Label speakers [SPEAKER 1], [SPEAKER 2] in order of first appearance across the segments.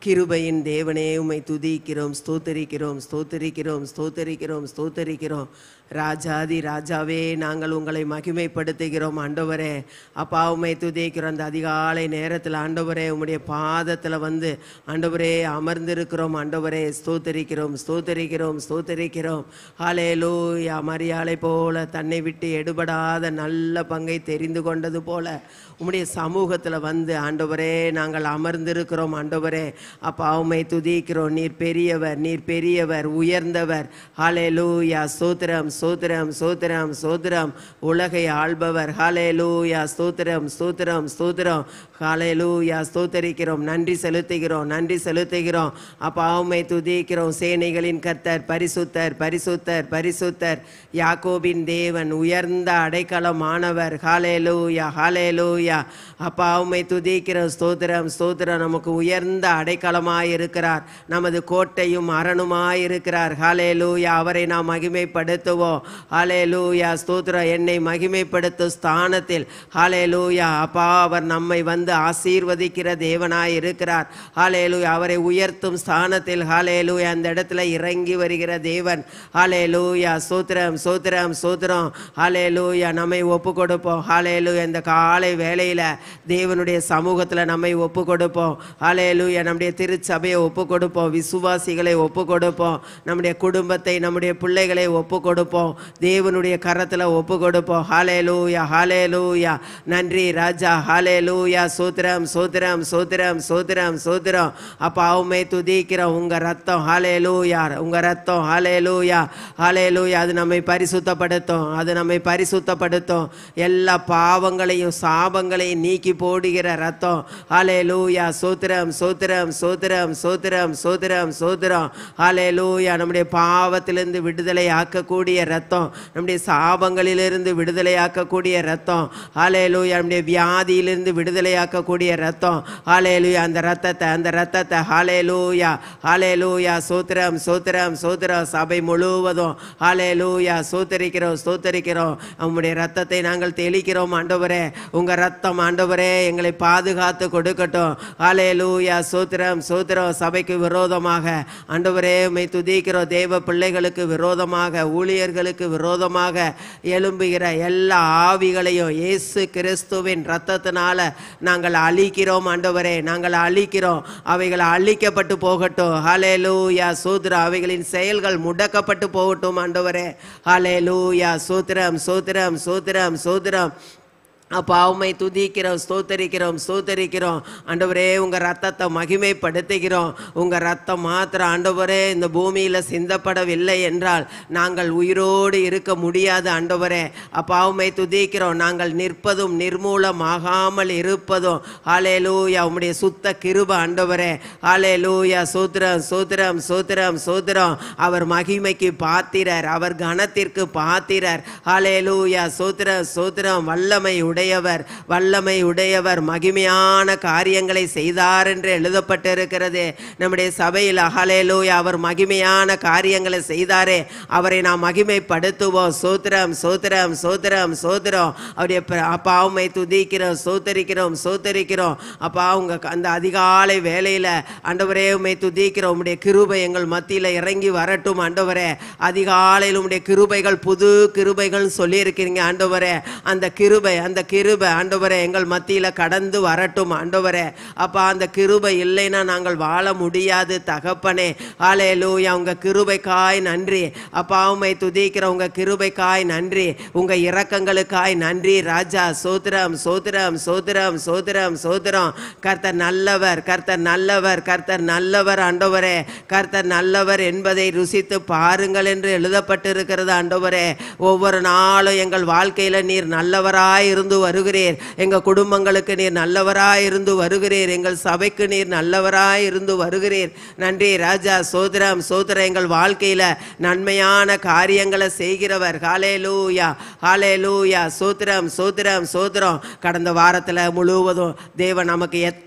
[SPEAKER 1] கிருபையின் தேவனே உம்மை துதிக்கிறோம் ஸ்தோத்தரிக்கிறோம் ஸ்தோத்தரிக்கிறோம் ஸ்தோத்தரிக்கிறோம் ஸ்தோத்தரிக்கிறோம் ராஜாதி ராஜாவே நாங்கள் உங்களை மகிமைப்படுத்துகிறோம் ஆண்டவரே அப்பா உம்மை துதிக்கிறோம் அந்த அதிகாலை நேரத்தில் ஆண்டவரே உம்முடைய பாதத்தில் வந்து ஆண்டவரே அமர்ந்திருக்கிறோம் ஆண்டவரே ஸ்தோத்தரிக்கிறோம் ஸ்தோத்தரிக்கிறோம் ஸ்தோத்தரிக்கிறோம் ஹalleluya மரியாளை போல தன்னை விட்டு எடுபடாத நல்ல பங்கை தெரிந்து கொண்டது போல உம்முடைய சமூகத்தில் வந்து ஆண்டவரே நாங்கள் அமர்ந்திருக்கிறோம் ஆண்டவரே அப்பா உம்மை துதிக்கிறோம் நீர் பெரியவர் நீர் பெரியவர் உயர்ந்தவர் ஹalleluya ஸ்தோத்திரம் ஸ்தோத்திரம் ஸ்தோத்திரம் ஸ்தோத்திரம் உலகை ஆள்பவர் ஹalleluya ஸ்தோத்திரம் ஸ்தோத்திரம் ஸ்தோத்திரம் ஹalleluya ஸ்தோத்தரிக்கிறோம் நன்றி செலுத்துகிறோம் நன்றி செலுத்துகிறோம் அப்பா உம்மை துதிக்கிறோம் சேனைகளின் கர்த்தர் பரிசுத்தர் பரிசுத்தர் பரிசுத்தர் யாக்கோபின் தேவன் உயர்ந்த அடைக்கலமானவர் ஹalleluya ஹalleluya அப்பா உம்மை துதிக்கிறோம் ஸ்தோத்திரம் ஸ்தோத்திரம் நமக்கு உயர்ந்த அடைக்கலமாய் இருக்கிறார் நமது கோட்டையும் அரணுமாய் இருக்கிறார் ஹalleluya அவரை நாம் மகிமைப்படுத்துவோம் ஹalleluya ஸ்தோத்திரம் என்னை மகிமைப்படுத்தும் ஸ்தானத்தில் ஹalleluya அப்பா அவர் நம்மை வந்து ஆசீர்வதிக்கிற தேவனாய் இருக்கிறார் ஹalleluya அவரை உயர்த்தும் ஸ்தானத்தில் ஹalleluya அந்த இடத்துல இறங்கி வருகிற தேவன் ஹalleluya ஸ்தோத்திரம் ஸ்தோத்திரம் ஸ்தோத்திரம் ஹalleluya நம்மை ஒப்பு கொடுப்போம் ஹalleluya இந்த காலை வேளையில தேவனுடைய சமூகத்துல நம்மை ஒப்பு கொடுப்போம் ஹalleluya நம்முடைய திருச்சபையை ஒப்பு கொடுப்போம் விசுவாசிகளை ஒப்பு கொடுப்போம் நம்முடைய குடும்பத்தை நம்முடைய பிள்ளைகளை ஒப்பு கொடுப்போம் தேவனுடைய கரத்துல ஒப்பு கொடுப்போம் ஹalleluya ஹalleluya நன்றி ராஜா ஹalleluya சோத்திரம் சோத்திரம் சோத்திரம் சோத்திரம் சோத்திரம் அப்பா உம்மை துதிக்கிறோம் உங்க ரத்தம் ஹalleluya உங்க ரத்தம் ஹalleluya ஹalleluya அது நம்மை பரிசுத்தப்படுத்தும் அது நம்மை பரிசுத்தப்படுத்தும் எல்லா பாவங்களையும் சாபங்களையும் நீக்கி போடுகிற ரத்தம் ஹalleluya சோத்திரம் சோத்திரம் சோத்திரம் சோத்திரம் சோத்திரம் சோத்திரம் ஹalleluya நம்முடைய பாவத்திலிருந்து விடுதலை ஆக்கக்கூடிய ரத்தம் நம்முடைய சாபங்களிலிருந்து விடுதலை ஆக்கக்கூடிய ரத்தம் ஹalleluya நம்முடைய வியாதியிலிருந்து விடுதலை ஆக்கக்கூடிய ரத்தம் ஹalleluya அந்த ரத்தத்தை அந்த ரத்தத்தை ஹalleluya ஹalleluya சோத்திரம் சோத்திரம் சோத்திரம் சபை முழுவதும் ஹalleluya சோத்தரிக்கிறோம் ஸ்தோத்தரிக்கிறோம் உம்முடைய ரத்தத்தை நாங்கள் தெளிக்கிறோம் ஆண்டவரே உங்க ரத்தம் ஆண்டவரே எங்களை பாதுகாத்து கொடுக்கட்டும் ஹalleluya சோத்திரம் சோத்திரம் சபைக்கு விரோதமாக ஆண்டவரே உம்மை துதிக்கிறோம் தேவ பிள்ளைகளுக்கு விரோதமாக ஊழியர்களுக்கு விரோதமாக எழும்புகிற எல்லா ஆவிகளையும் இயேசு கிறிஸ்துவின் ரத்தத்தினால நாங்கள் அழிக்கிறோம் ஆண்டவரே நாங்கள் அழிக்கிறோம் அவைகள் அழிக்கப்பட்டு போகட்டும் ஹalleluya சோத்திரம் அவைகளின் செயல்கள் முடக்கப்பட்டு போகட்டும் ஆண்டவரே ஹalleluya சோத்திரம் சோத்திரம் சோத்திரம் சோத்திரம் அப்பா உம்மை துதிக்கிறோம் ஸ்தோத்தரிக்கிறோம் ஸ்தோத்தரிக்கிறோம் ஆண்டவரே உங்க ரத்தத்தை மகிமைப்படுத்துகிறோம் உங்க ரத்தம் மாத்திரம் ஆண்டவரே இந்த பூமியில சிந்தப்படவில்லை என்றால் நாங்கள் உயிரோடு இருக்க முடியாது ஆண்டவரே அப்பா உம்மை துதிக்கிறோம் நாங்கள் நிற்பதும் நிர்மூலமாகாமல் இருப்பதும் ஹalleluya உம்முடைய சுத்த கிருப ஆண்டவரே ஹalleluya சோத்திரம் சோத்திரம் சோத்திரம் சோத்திரம் அவர் மகிமைக்கு பாத்திரர் அவர் கனத்திற்கு பாத்திரர் ஹalleluya சோத்திரம் சோத்திரம் வல்லமை உடையவர் வல்லமை உடையவர் மகிமையான காரியங்களை செய்தார் என்று எழுதப்பட்டிருக்கிறது நம்முடைய சபையில் ஹalleluya அவர் மகிமையான காரியங்களை செய்தாரே அவரை நாம் மகிமைப்படுத்துவோம் சோத்திரம் சோத்திரம் சோத்திரம் சோத்திரம் அவருடைய ப- அப்பா உம்மை துதிக்கிறோம் சோத்தரிக்கிறோம் சோத்தரிக்கிறோம் அப்பா உங்க க- அந்த அதிகாலை வேளையில ஆண்டவரே உம்மை துதிக்கிறோம் உம்முடைய கிருபை எங்கள் மத்தியில இறங்கி வரட்டும் ஆண்டவரே அதிகாலையில் உம்முடைய கிருபைகள் புது கிருபைகள் சொல்லியிருக்கிறீங்க ஆண்டவரே அந்த கிருபை அந்த கிருபை ஆண்டவரே எங்கள் மத்தியில கடந்து வரட்டும் ஆண்டவரே அப்பா அந்த கிருபை இல்லைன்னா நாங்கள் வாழ முடியாது தகப்பனே ஹalleluya உங்க கிருபைக்காய் நன்றி அப்பா உம்மை துதிக்கிற உங்க கிருபைக்காய் நன்றி உங்க இரக்கங்களுக்காய் நன்றி ராஜா சோத்திரம் சோத்திரம் சோத்திரம் சோத்திரம் சோத்திரம் கர்த்தர் நல்லவர் கர்த்தர் நல்லவர் கர்த்தர் நல்லவர் ஆண்டவரே கர்த்தர் நல்லவர் என்பதை ருசித்து பாருங்கள் என்று எழுதப்பட்டிருக்கிறது ஆண்டவரே ஒவ்வொரு நாளும் எங்கள் வாழ்க்கையில நீர் நல்லவராய் இருந்து வருகிறீர் எங்க குடும்பங்களுக்கு நீர் நல்லவராய் இருந்து வருகிறீர் எங்கள் சபைக்கு நீர் நல்லவராய் இருந்து வருகிறீர் நன்றி ராஜா சோதரம் சோதரம் எங்கள் வாழ்க்கையில நன்மையான காரியங்களை செய்கிறவர் ஹalleluya ஹalleluya சோத்திரம் சோத்திரம் சோத்திரம் கடந்த வாரத்துல முழுவதும் தேவன் நமக்கு எத்தனை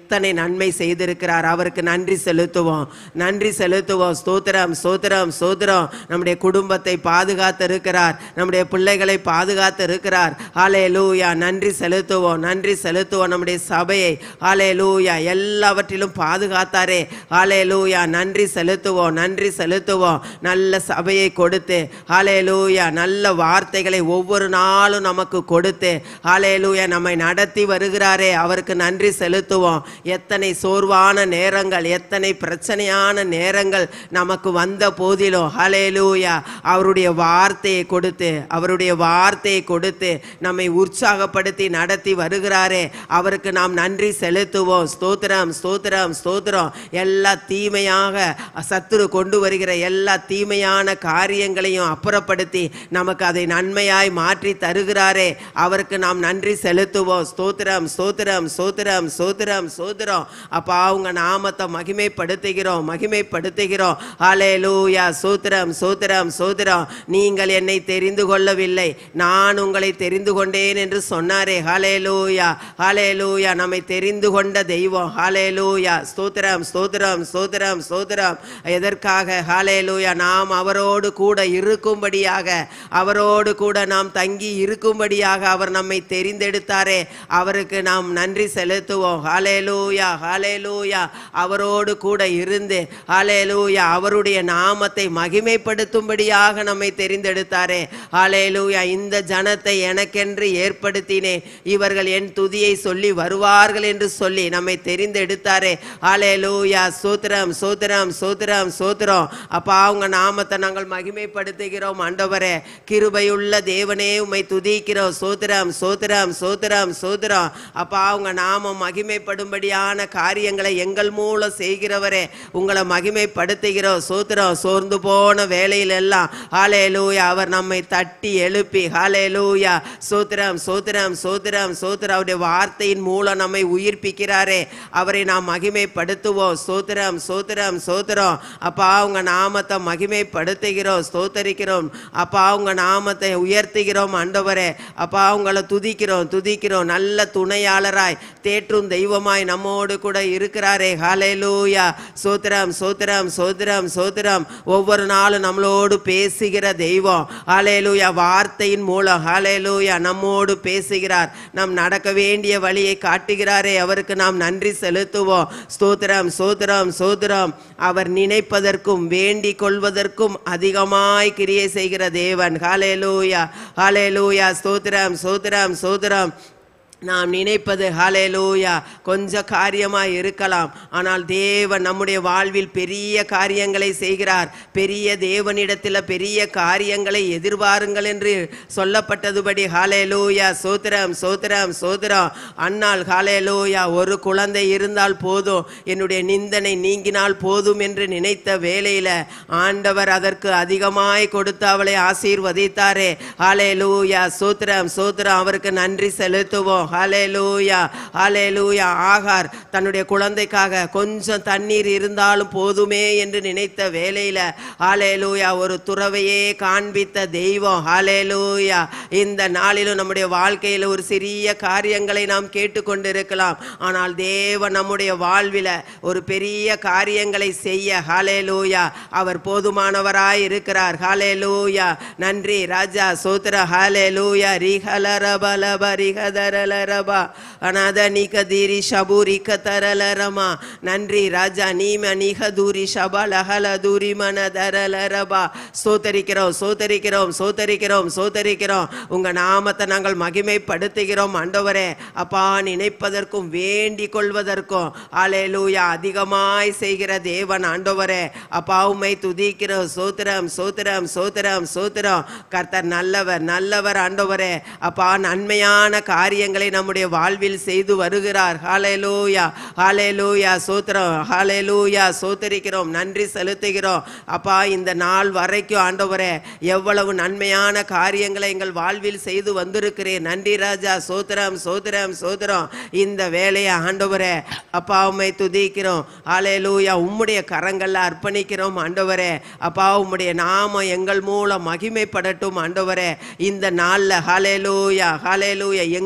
[SPEAKER 1] எத்தனை நன்மை செய்திருக்கிறார் அவருக்கு நன்றி செலுத்துவோம் நன்றி செலுத்துவோம் ஸ்தோத்திரம் ஸ்தோத்திரம் ஸ்தோத்திரம் நம்முடைய குடும்பத்தை பாதுகாத்து இருக்கிறார் நம்முடைய பிள்ளைகளை பாதுகாத்து இருக்கிறார் ஹாலே லூயா நன்றி செலுத்துவோம் நன்றி செலுத்துவோம் நம்முடைய சபையை ஹாலே லூயா எல்லாவற்றிலும் பாதுகாத்தாரே ஹாலே லூயா நன்றி செலுத்துவோம் நன்றி செலுத்துவோம் நல்ல சபையை கொடுத்து ஹாலே லூயா நல்ல வார்த்தைகளை ஒவ்வொரு நாளும் நமக்கு கொடுத்து ஹாலே லூயா நம்மை நடத்தி வருகிறாரே அவருக்கு நன்றி செலுத்துவோம் எத்தனை சோர்வான நேரங்கள் எத்தனை பிரச்சனையான நேரங்கள் நமக்கு வந்த போதிலும் ஹலே லூயா அவருடைய வார்த்தையை கொடுத்து அவருடைய வார்த்தையை கொடுத்து நம்மை உற்சாகப்படுத்தி நடத்தி வருகிறாரே அவருக்கு நாம் நன்றி செலுத்துவோம் ஸ்தோத்திரம் ஸ்தோத்திரம் ஸ்தோத்திரம் எல்லா தீமையாக சத்துரு கொண்டு வருகிற எல்லா தீமையான காரியங்களையும் அப்புறப்படுத்தி நமக்கு அதை நன்மையாய் மாற்றி தருகிறாரே அவருக்கு நாம் நன்றி செலுத்துவோம் ஸ்தோத்திரம் ஸ்தோத்திரம் ஸ்தோத்திரம் ஸ்தோத்திரம் ஸ்தோத்திரம் அப்பா அவங்க நாமத்தை மகிமைப்படுத்துகிறோம் மகிமைப்படுத்துகிறோம் ஹலே லூயா சூத்திரம் சூத்திரம் சூத்திரம் நீங்கள் என்னை தெரிந்து கொள்ளவில்லை நான் உங்களை தெரிந்து கொண்டேன் என்று சொன்னாரே ஹலே லூயா ஹலே லூயா நம்மை தெரிந்து கொண்ட தெய்வம் ஹலே லூயா ஸ்தோத்திரம் ஸ்தோத்திரம் ஸ்தோத்திரம் ஸ்தோத்திரம் எதற்காக ஹலே லூயா நாம் அவரோடு கூட இருக்கும்படியாக அவரோடு கூட நாம் தங்கி இருக்கும்படியாக அவர் நம்மை தெரிந்தெடுத்தாரே அவருக்கு நாம் நன்றி செலுத்துவோம் ஹலே லூயா ஹலே லூயா அவரோடு கூட இருந்து ஹலே லூயா அவருடைய நாமத்தை மகிமைப்படுத்தும்படியாக நம்மை தெரிந்தெடுத்தாரே ஹலே லூயா இந்த ஜனத்தை எனக்கென்று ஏற்படுத்தினேன் இவர்கள் என் துதியை சொல்லி வருவார்கள் என்று சொல்லி நம்மை தெரிந்தெடுத்தாரே ஹலே லூயா சூத்திரம் சூத்திரம் சூத்திரம் சூத்திரம் அப்பா அவங்க நாமத்தை நாங்கள் மகிமைப்படுத்துகிறோம் ஆண்டவரே கிருபையுள்ள தேவனே உம்மை துதிக்கிறோம் சோத்திரம் சோத்திரம் சோத்திரம் சோத்திரம் அப்பா உங்க நாமம் மகிமைப்படும்படியான காரியங்களை எங்கள் மூலம் செய்கிறவரே உங்களை மகிமைப்படுத்துகிறோம் சோத்திரம் சோர்ந்து போன வேலையில எல்லாம் ஹாலே லூயா அவர் நம்மை தட்டி எழுப்பி ஹாலே லூயா சோத்திரம் சோத்திரம் சோத்திரம் சோத்திரம் அவருடைய வார்த்தையின் மூலம் நம்மை உயிர்ப்பிக்கிறாரே அவரை நாம் மகிமைப்படுத்துவோம் சோத்திரம் சோத்திரம் சோத்திரம் அப்பா உங்க நாமத்தை மகிமைப்படுத்துகிறோம் ஸ்தோத்தரிக்கிறோம் அப்பா உங்க நாமத்தை உயர்த்துகிறோம் ஆண்டவரே அப்பா உங்களை துதிக்கிறோம் துதிக்கிறோம் நல்ல துணையாளராய் தேற்றும் தெய்வமாய் நம்மோடு கூட இருக்கிறாரே ஹalleluya சோத்திரம் சோத்திரம் சோத்திரம் சோத்திரம் ஒவ்வொரு நாளும் நம்மளோடு பேசுகிற தெய்வம் ஹalleluya வார்த்தையின் மூலம் ஹalleluya நம்மோடு பேசுகிறார் நாம் நடக்க வேண்டிய வழியை காட்டுகிறாரே அவருக்கு நாம் நன்றி செலுத்துவோம் ஸ்தோத்திரம் சோத்திரம் சோத்திரம் அவர் நினைப்பதற்கும் வேண்டிக் கொள்வதற்கும் அதிகமாய் கிரியை செய்கிற தேவன் ஹalleluya ஹalleluya ஸ்தோத்திரம் சோத்திரம் சோத்திரம் நாம் நினைப்பது ஹalleluya கொஞ்ச காரியமாய் இருக்கலாம் ஆனால் தேவன் நம்முடைய வாழ்வில் பெரிய காரியங்களை செய்கிறார் பெரிய தேவனிடத்தில் பெரிய காரியங்களை எதிர்பாருங்கள் என்று சொல்லப்பட்டதுபடி ஹalleluya சோத்திரம் சோத்திரம் சோத்திரம் அன்னால் ஹalleluya ஒரு குழந்தை இருந்தால் போதும் என்னுடைய நிந்தனை நீங்கினால் போதும் என்று நினைத்த வேளையில ஆண்டவர் அதற்கு அதிகமாய் கொடுத்து அவளை ஆசீர்வதித்தாரே ஹalleluya சோத்திரம் சோத்திரம் அவருக்கு நன்றி செலுத்துவோம் ஹalleluya ஹalleluya ஆகார் தன்னுடைய குழந்தைக்காக கொஞ்சம் தண்ணீர் இருந்தாலும் போதுமே என்று நினைத்த வேளையில ஹalleluya ஒரு துறவையே காண்பித்த தெய்வம் ஹalleluya இந்த நாளிலும் நம்முடைய வாழ்க்கையில் ஒரு சிறிய காரியங்களை நாம் கேட்டுக்கொண்டிருக்கலாம் ஆனால் தேவன் நம்முடைய வாழ்வில ஒரு பெரிய காரியங்களை செய்ய ஹalleluya அவர் போதுமானவராய் இருக்கிறார் ஹalleluya நன்றி ராஜா சோத்ர ஹalleluya ரிஹலரபலப ரிஹதரலரப அநாத நிகதிரி ஷபுரிக தரலரமா நன்றி ராஜா நீம நிகதூரி ஷபலஹல தூரி மனதரலரபா சோதரிக்கிறோம் சோதரிக்கிறோம் சோதரிக்கிறோம் சோதரிக்கிறோம் உங்க நாமத்தை நாங்கள் மகிமைப்படுத்துகிறோம் ஆண்டவரே அப்பா நினைப்பதற்கும் வேண்டிக் கொள்வதற்கும் அலேலூயா அதிகமாய் செய்கிற தேவன் ஆண்டவரே அப்பா உம்மை துதிக்கிறோம் சோத்திரம் சோத்திரம் சோத்திரம் சோத்திரம் கர்த்தர் நல்லவர் நல்லவர் ஆண்டவரே அப்பா நன்மையான காரியங்களை நம்முடைய வாழ்வில் செய்து வருகிறார் ஹalleluya ஹalleluya சோத்திரம் ஹalleluya சோத்தரிக்கிறோம் நன்றி செலுத்துகிறோம் அப்பா இந்த நாள் வரைக்கும் ஆண்டவரே எவ்வளவு நன்மையான காரியங்களை எங்கள் வாழ்வில் செய்து வந்திருக்கிறேன் நன்றி ராஜா சோத்திரம் சோத்திரம் சோத்திரம் இந்த வேலையை ஆண்டவரே அப்பா உம்மை துதிக்கிறோம் ஹalleluya உம்முடைய கரங்கள்ல அர்ப்பணிக்கிறோம் ஆண்டவரே அப்பா உம்முடைய நாமம் எங்கள் மூலம் மகிமைப்படட்டும் ஆண்டவரே இந்த நாள்ல ஹalleluya ஹalleluya எங்கள் மூலம்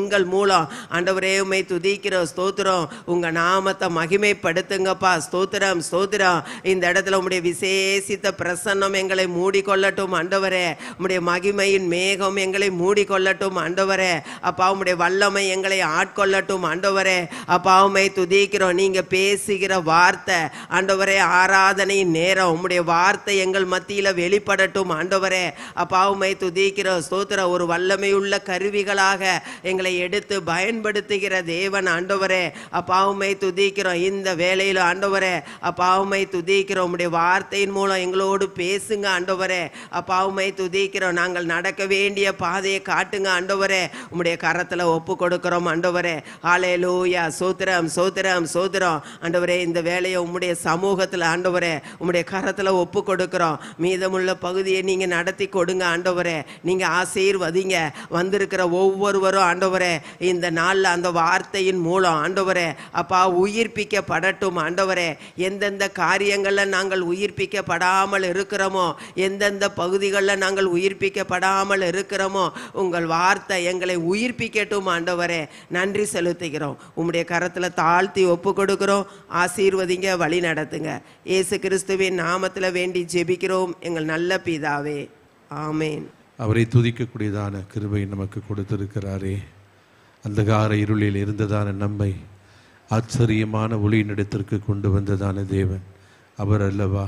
[SPEAKER 1] மூலம் ஆண்டவரே உம்மை துதிக்கிறோம் ஸ்தோத்திரம் உங்க நாமத்தை மகிமைப்படுத்துங்கப்பா ஸ்தோத்திரம் ஸ்தோத்திரம் இந்த இடத்துல உம்முடைய விசேஷித்த பிரசன்னம் எங்களை மூடிக்கொள்ளட்டும் ஆண்டவரே உம்முடைய மகிமையின் மேகம் எங்களை மூடிக்கொள்ளட்டும் ஆண்டவரே அப்பா உம்முடைய வல்லமை எங்களை ஆட்கொள்ளட்டும் ஆண்டவரே அப்பா உம்மை துதிக்கிறோம் நீங்க பேசுகிற வார்த்தை ஆண்டவரே ஆராதனையின் நேரம் உம்முடைய வார்த்தை எங்கள் மத்தியில வெளிப்படட்டும் ஆண்டவரே அப்பா உம்மை துதிக்கிறோம் ஸ்தோத்திர ஒரு வல்லமையுள்ள கருவிகளாக எங்களை எடுத்து பயன்படுத்துகிற தேவன் ஆண்டவரே அப்பா உம்மை துதிக்கிறோம் இந்த வேலையில ஆண்டவரே அப்பா உம்மை துதிக்கிறோம் உம்முடைய வார்த்தையின் மூலம் எங்களோடு பேசுங்க ஆண்டவரே அப்பா உம்மை துதிக்கிறோம் நாங்கள் நடக்க வேண்டிய பாதையை காட்டுங்க ஆண்டவரே உம்முடைய கரத்துல ஒப்பு கொடுக்கிறோம் ஆண்டவரே ஆலே லூயா சோத்திரம் சோத்திரம் சோத்திரம் ஆண்டவரே இந்த வேலையை உம்முடைய சமூகத்துல ஆண்டவரே உம்முடைய கரத்துல ஒப்பு கொடுக்கிறோம் மீதமுள்ள பகுதியை நீங்க நடத்தி கொடுங்க ஆண்டவரே நீங்க ஆசீர்வதிங்க வந்திருக்கிற ஒவ்வொருவரும் ஆண்டவரே இந்த நாள்ல அந்த வார்த்தையின் மூலம் ஆண்டவரே அப்பா உயிர்ப்பிக்கப்படட்டும் ஆண்டவரே எந்தெந்த காரியங்கள்ல நாங்கள் உயிர்ப்பிக்கப்படாமல் இருக்கிறோமோ எந்தெந்த பகுதிகளில் நாங்கள் உயிர்ப்பிக்கப்படாமல் இருக்கிறோமோ உங்கள் வார்த்தை எங்களை உயிர்ப்பிக்கட்டும் ஆண்டவரே நன்றி செலுத்துகிறோம் உம்முடைய கரத்துல தாழ்த்தி ஒப்பு கொடுக்கிறோம் ஆசீர்வதிங்க வழி நடத்துங்க இயேசு கிறிஸ்துவின் நாமத்துல வேண்டி ஜெபிக்கிறோம் எங்கள் நல்ல பிதாவே ஆமேன்
[SPEAKER 2] அவரை துதிக்கக்கூடியதான கிருபை நமக்கு கொடுத்திருக்கிறாரே அந்தகார இருளில் இருந்ததான நம்மை ஆச்சரியமான ஒளியினிடத்திற்கு கொண்டு வந்ததான தேவன் அவர் அல்லவா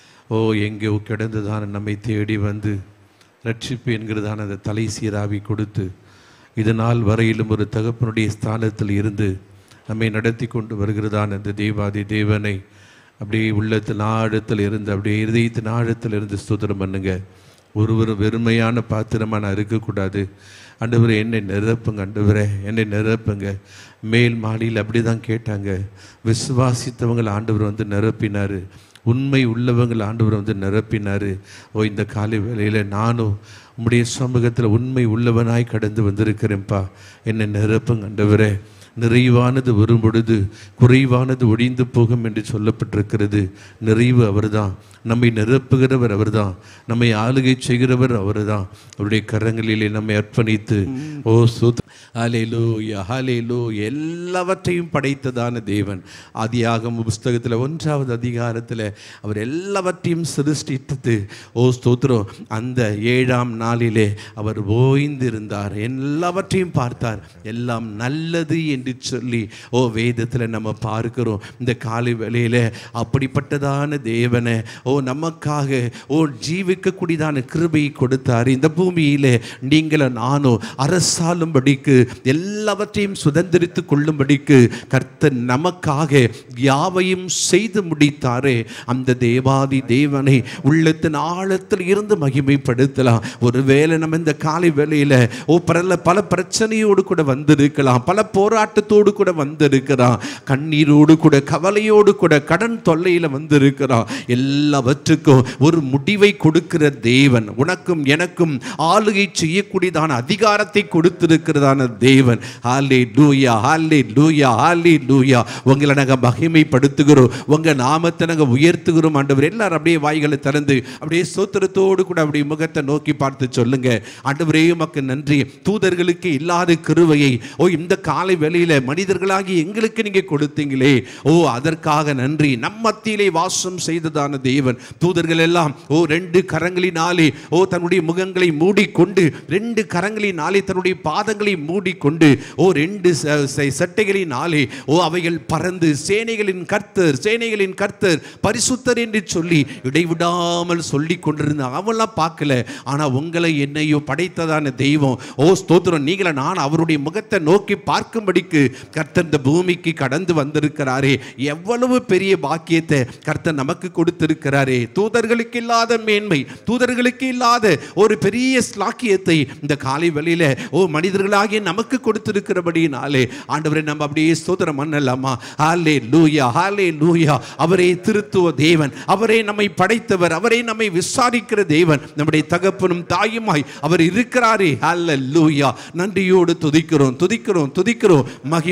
[SPEAKER 2] ஓ எங்கேயோ கிடந்ததான நம்மை தேடி வந்து ரட்சிப்பு என்கிறதான அந்த தலை சீராவி கொடுத்து இதனால் வரையிலும் ஒரு தகப்பனுடைய ஸ்தானத்தில் இருந்து நம்மை நடத்தி கொண்டு வருகிறதான அந்த தேவாதி தேவனை அப்படியே உள்ளத்தின் ஆழத்தில் இருந்து அப்படியே இருதயத்தின் ஆழத்தில் இருந்து ஸ்தோத்திரம் பண்ணுங்க ஒருவர் வெறுமையான பாத்திரமா நான் இருக்கக்கூடாது ஆண்டவரே என்னை நிரப்புங்க ஆண்டவரே என்னை நிரப்புங்க மேல் மாடியில் அப்படி தான் கேட்டாங்க விசுவாசித்தவங்களை ஆண்டவர் வந்து நிரப்பினார் உண்மை உள்ளவங்களை ஆண்டவர் வந்து நிரப்பினார் ஓ இந்த காலை வேளையில் நானும் உம்முடைய சமூகத்தில் உண்மை உள்ளவனாய் கடந்து வந்திருக்கிறேன்ப்பா என்னை நிரப்புங்க ஆண்டவரே நிறைவானது வரும் பொழுது குறைவானது ஒழிந்து போகும் என்று சொல்லப்பட்டிருக்கிறது நிறைவு அவர்தான் நம்மை நிரப்புகிறவர் அவர்தான் நம்மை ஆளுகை செய்கிறவர் அவர்தான் அவருடைய கரங்களிலே நம்மை அர்ப்பணித்து ஓ சுத் ஹாலேலோ ஹாலேலோ எல்லாவற்றையும் படைத்ததான தேவன் ஆதியாகம புஸ்தகத்தில் ஒன்றாவது அதிகாரத்தில் அவர் எல்லாவற்றையும் சிருஷ்டித்தது ஓ ஸ்தோத்திரம் அந்த ஏழாம் நாளிலே அவர் ஓய்ந்திருந்தார் எல்லாவற்றையும் பார்த்தார் எல்லாம் நல்லது என்று சொல்லி ஓ வேதத்தில் நம்ம பார்க்கிறோம் இந்த காலை வேளையில் அப்படிப்பட்டதான தேவனை ஓ நமக்காக ஓ ஜீவிக்கக்கூடியதான கிருபையை கொடுத்தார் இந்த பூமியிலே நீங்களும் நானும் அரசாளும்படிக்கு எல்லாவற்றையும் சுதந்திரித்து கொள்ளும்படிக்கு கர்த்தர் நமக்காக யாவையும் செய்து முடித்தாரே அந்த தேவாதி தேவனை உள்ளத்தின் ஆழத்தில் இருந்து மகிமைப்படுத்தலாம் ஒருவேளை நம்ம இந்த காலை வேளையில ஓ பல பல பிரச்சனையோடு கூட வந்திருக்கலாம் பல போராட்டத்தோடு கூட வந்திருக்கிறான் கண்ணீரோடு கூட கவலையோடு கூட கடன் தொல்லையில வந்திருக்கிறான் எல்லாவற்றுக்கும் ஒரு முடிவை கொடுக்கிற தேவன் உனக்கும் எனக்கும் ஆளுகை செய்யக்கூடியதான அதிகாரத்தை கொடுத்திருக்கிறதான தேவன் ஹாலே லூயா ஹாலே லூயா ஹாலே லூயா உங்களை நாங்கள் மகிமைப்படுத்துகிறோம் உங்க நாமத்தை நாங்கள் உயர்த்துகிறோம் ஆண்டவர் எல்லாரும் அப்படியே வாய்களை திறந்து அப்படியே சோத்திரத்தோடு கூட அப்படியே முகத்தை நோக்கி பார்த்து சொல்லுங்க ஆண்டவரே உமக்கு நன்றி தூதர்களுக்கு இல்லாத கிருவையை ஓ இந்த காலை வேளையில மனிதர்களாகி எங்களுக்கு நீங்க கொடுத்தீங்களே ஓ அதற்காக நன்றி நம் மத்தியிலே வாசம் செய்ததான தேவன் தூதர்கள் எல்லாம் ஓ ரெண்டு கரங்களினாலே ஓ தன்னுடைய முகங்களை மூடிக்கொண்டு ரெண்டு கரங்களினாலே தன்னுடைய பாதங்களை மூடிக்கொண்டு ஓ ரெண்டு ச- ச- சட்டைகளினாலே ஓ அவைகள் பறந்து சேனைகளின் கர்த்தர் சேனைகளின் கர்த்தர் பரிசுத்தர் என்று சொல்லி இடைவிடாமல் சொல்லி கொண்டிருந்த அவெல்லாம் பார்க்கல ஆனா உங்களை என்னையோ படைத்ததான தெய்வம் ஓ ஸ்தோத்திரம் நீங்கள நான் அவருடைய முகத்தை நோக்கி பார்க்கும்படிக்கு கர்த்தர் இந்த பூமிக்கு கடந்து வந்திருக்கிறாரே எவ்வளவு பெரிய பாக்கியத்தை கர்த்தர் நமக்கு கொடுத்திருக்கிறாரே தூதர்களுக்கு இல்லாத மேன்மை தூதர்களுக்கு இல்லாத ஒரு பெரிய ஸ்லாக்கியத்தை இந்த காலை வழியில ஓ மனிதர்களாகிய நமக்கு கொடுத்திருக்கிறபடினாலே ஆண்டவரை நம்ம அப்படியே ஸ்தோத்திரம் பண்ணலாமா ஹாலே லூயா ஹாலே லூயா அவரே திருத்துவ தேவன் அவரே நம்மை படைத்தவர் அவரே நம்மை விசாரிக்கிற தேவன் நம்முடைய தகப்பனும் தாயுமாய் அவர் இருக்கிறாரே ஹல்ல லூயா நன்றியோடு துதிக்கிறோம் துதிக்கிறோம் துதிக்கிறோம்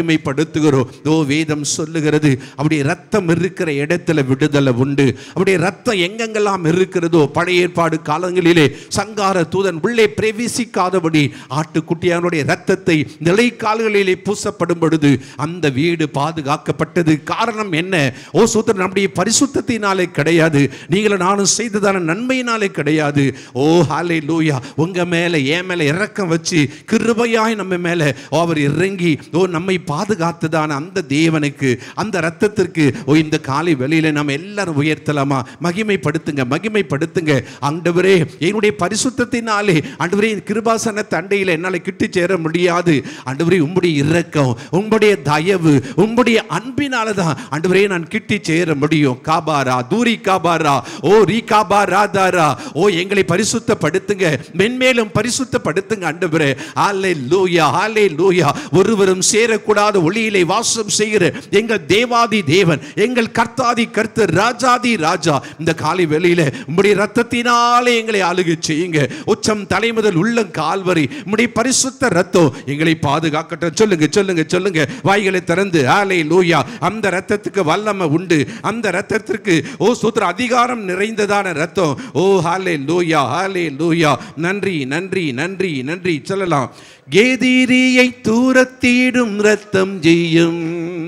[SPEAKER 2] மகிமைப்படுத்துகிறோம் ஓ வேதம் சொல்லுகிறது அப்படியே ரத்தம் இருக்கிற இடத்துல விடுதலை உண்டு அப்படியே ரத்தம் ரத்தம் எங்கெங்கெல்லாம் இருக்கிறதோ பழைய ஏற்பாடு காலங்களிலே சங்கார தூதன் உள்ளே பிரவேசிக்காதபடி ஆட்டுக்குட்டியானுடைய ரத்தத்தை நிலைக்கால்களிலே பூசப்படும் பொழுது அந்த வீடு பாதுகாக்கப்பட்டது காரணம் என்ன ஓ சூத்திரன் நம்முடைய பரிசுத்தத்தினாலே கிடையாது நீங்களும் நானும் செய்ததான நன்மையினாலே கிடையாது ஓ ஹாலே லூயா உங்க மேல என் மேல இறக்கம் வச்சு கிருபையாய் நம்ம மேல அவர் இறங்கி ஓ நம்மை பாதுகாத்ததான அந்த தேவனுக்கு அந்த ரத்தத்திற்கு ஓ இந்த காலை வெளியில நம்ம எல்லாரும் உயர்த்தலாமா மகிமைப்படுத்துங்க மகிமைப்படுத்துங்க ஆண்டவரே என்னுடைய பரிசுத்தத்தினாலே ஆண்டவரே கிருபாசன தண்டையில் என்னால் கிட்டி சேர முடியாது ஆண்டவரே உம்முடைய இரக்கம் உம்முடைய தயவு உம்முடைய அன்பினால தான் ஆண்டவரே நான் கிட்டி சேர முடியும் காபாரா தூரி காபாரா ஓ ரீ காபா ராதாரா ஓ எங்களை பரிசுத்தப்படுத்துங்க மென்மேலும் பரிசுத்தப்படுத்துங்க ஆண்டவரே ஆலே லூயா ஆலே லூயா ஒருவரும் சேரக்கூடாத ஒளியிலே வாசம் செய்கிற எங்கள் தேவாதி தேவன் எங்கள் கர்த்தாதி கர்த்தர் ராஜாதி ராஜா இந்த காலை வெளியில உம்முடைய ரத்தத்தினாலே எங்களை ஆளுகை செய்யுங்க உச்சம் தலை முதல் உள்ளம் கால்வரை உம்முடைய பரிசுத்த ரத்தம் எங்களை பாதுகாக்கட்டும் சொல்லுங்க சொல்லுங்க சொல்லுங்க வாய்களை திறந்து ஆலே லூயா அந்த ரத்தத்துக்கு வல்லமை உண்டு அந்த ரத்தத்திற்கு ஓ சூத்திர அதிகாரம் நிறைந்ததான ரத்தம் ஓ ஹாலே லூயா ஹாலே லூயா நன்றி நன்றி நன்றி நன்றி சொல்லலாம் எதிரியை தூரத்திடும் ரத்தம் ஜெயம்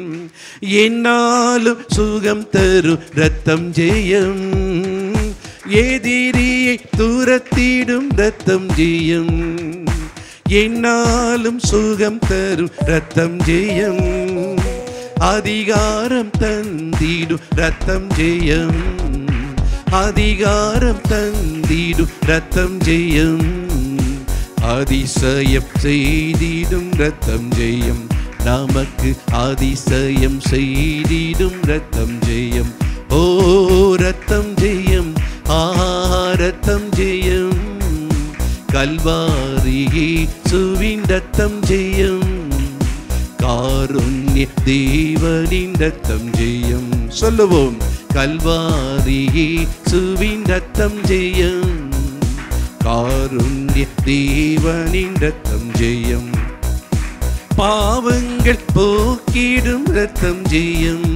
[SPEAKER 2] என்னாலும் சுகம் தரும் ரத்தம் ஜெயம் எதிரியை தூரத்திடும் ரத்தம் ஜெயம் என்னாலும் சுகம் தரும் ரத்தம் ஜெயம் அதிகாரம் தந்திடும் ரத்தம் ஜெயம் அதிகாரம் தந்திடும் ரத்தம் ஜெயம் அதிசயம் செய்திடும் ரத்தம் ஜெயம் நமக்கு அதிசயம் செய்திடும் ரத்தம் ஜெயம் ஓ ரத்தம் ஜெயம் ஆ ரத்தம் ஜெயம் கல்வாரியே சுவின் ரத்தம் ஜெயம் காருண்ய தேவனின் ரத்தம் ஜெயம் சொல்லுவோம் கல்வாரியே சுவின் ரத்தம் ஜெயம் காருண்ய தேவனின் ரத்தம் ஜெயம் பாவங்கள் போக்கிடும் ரத்தம் ஜெயம்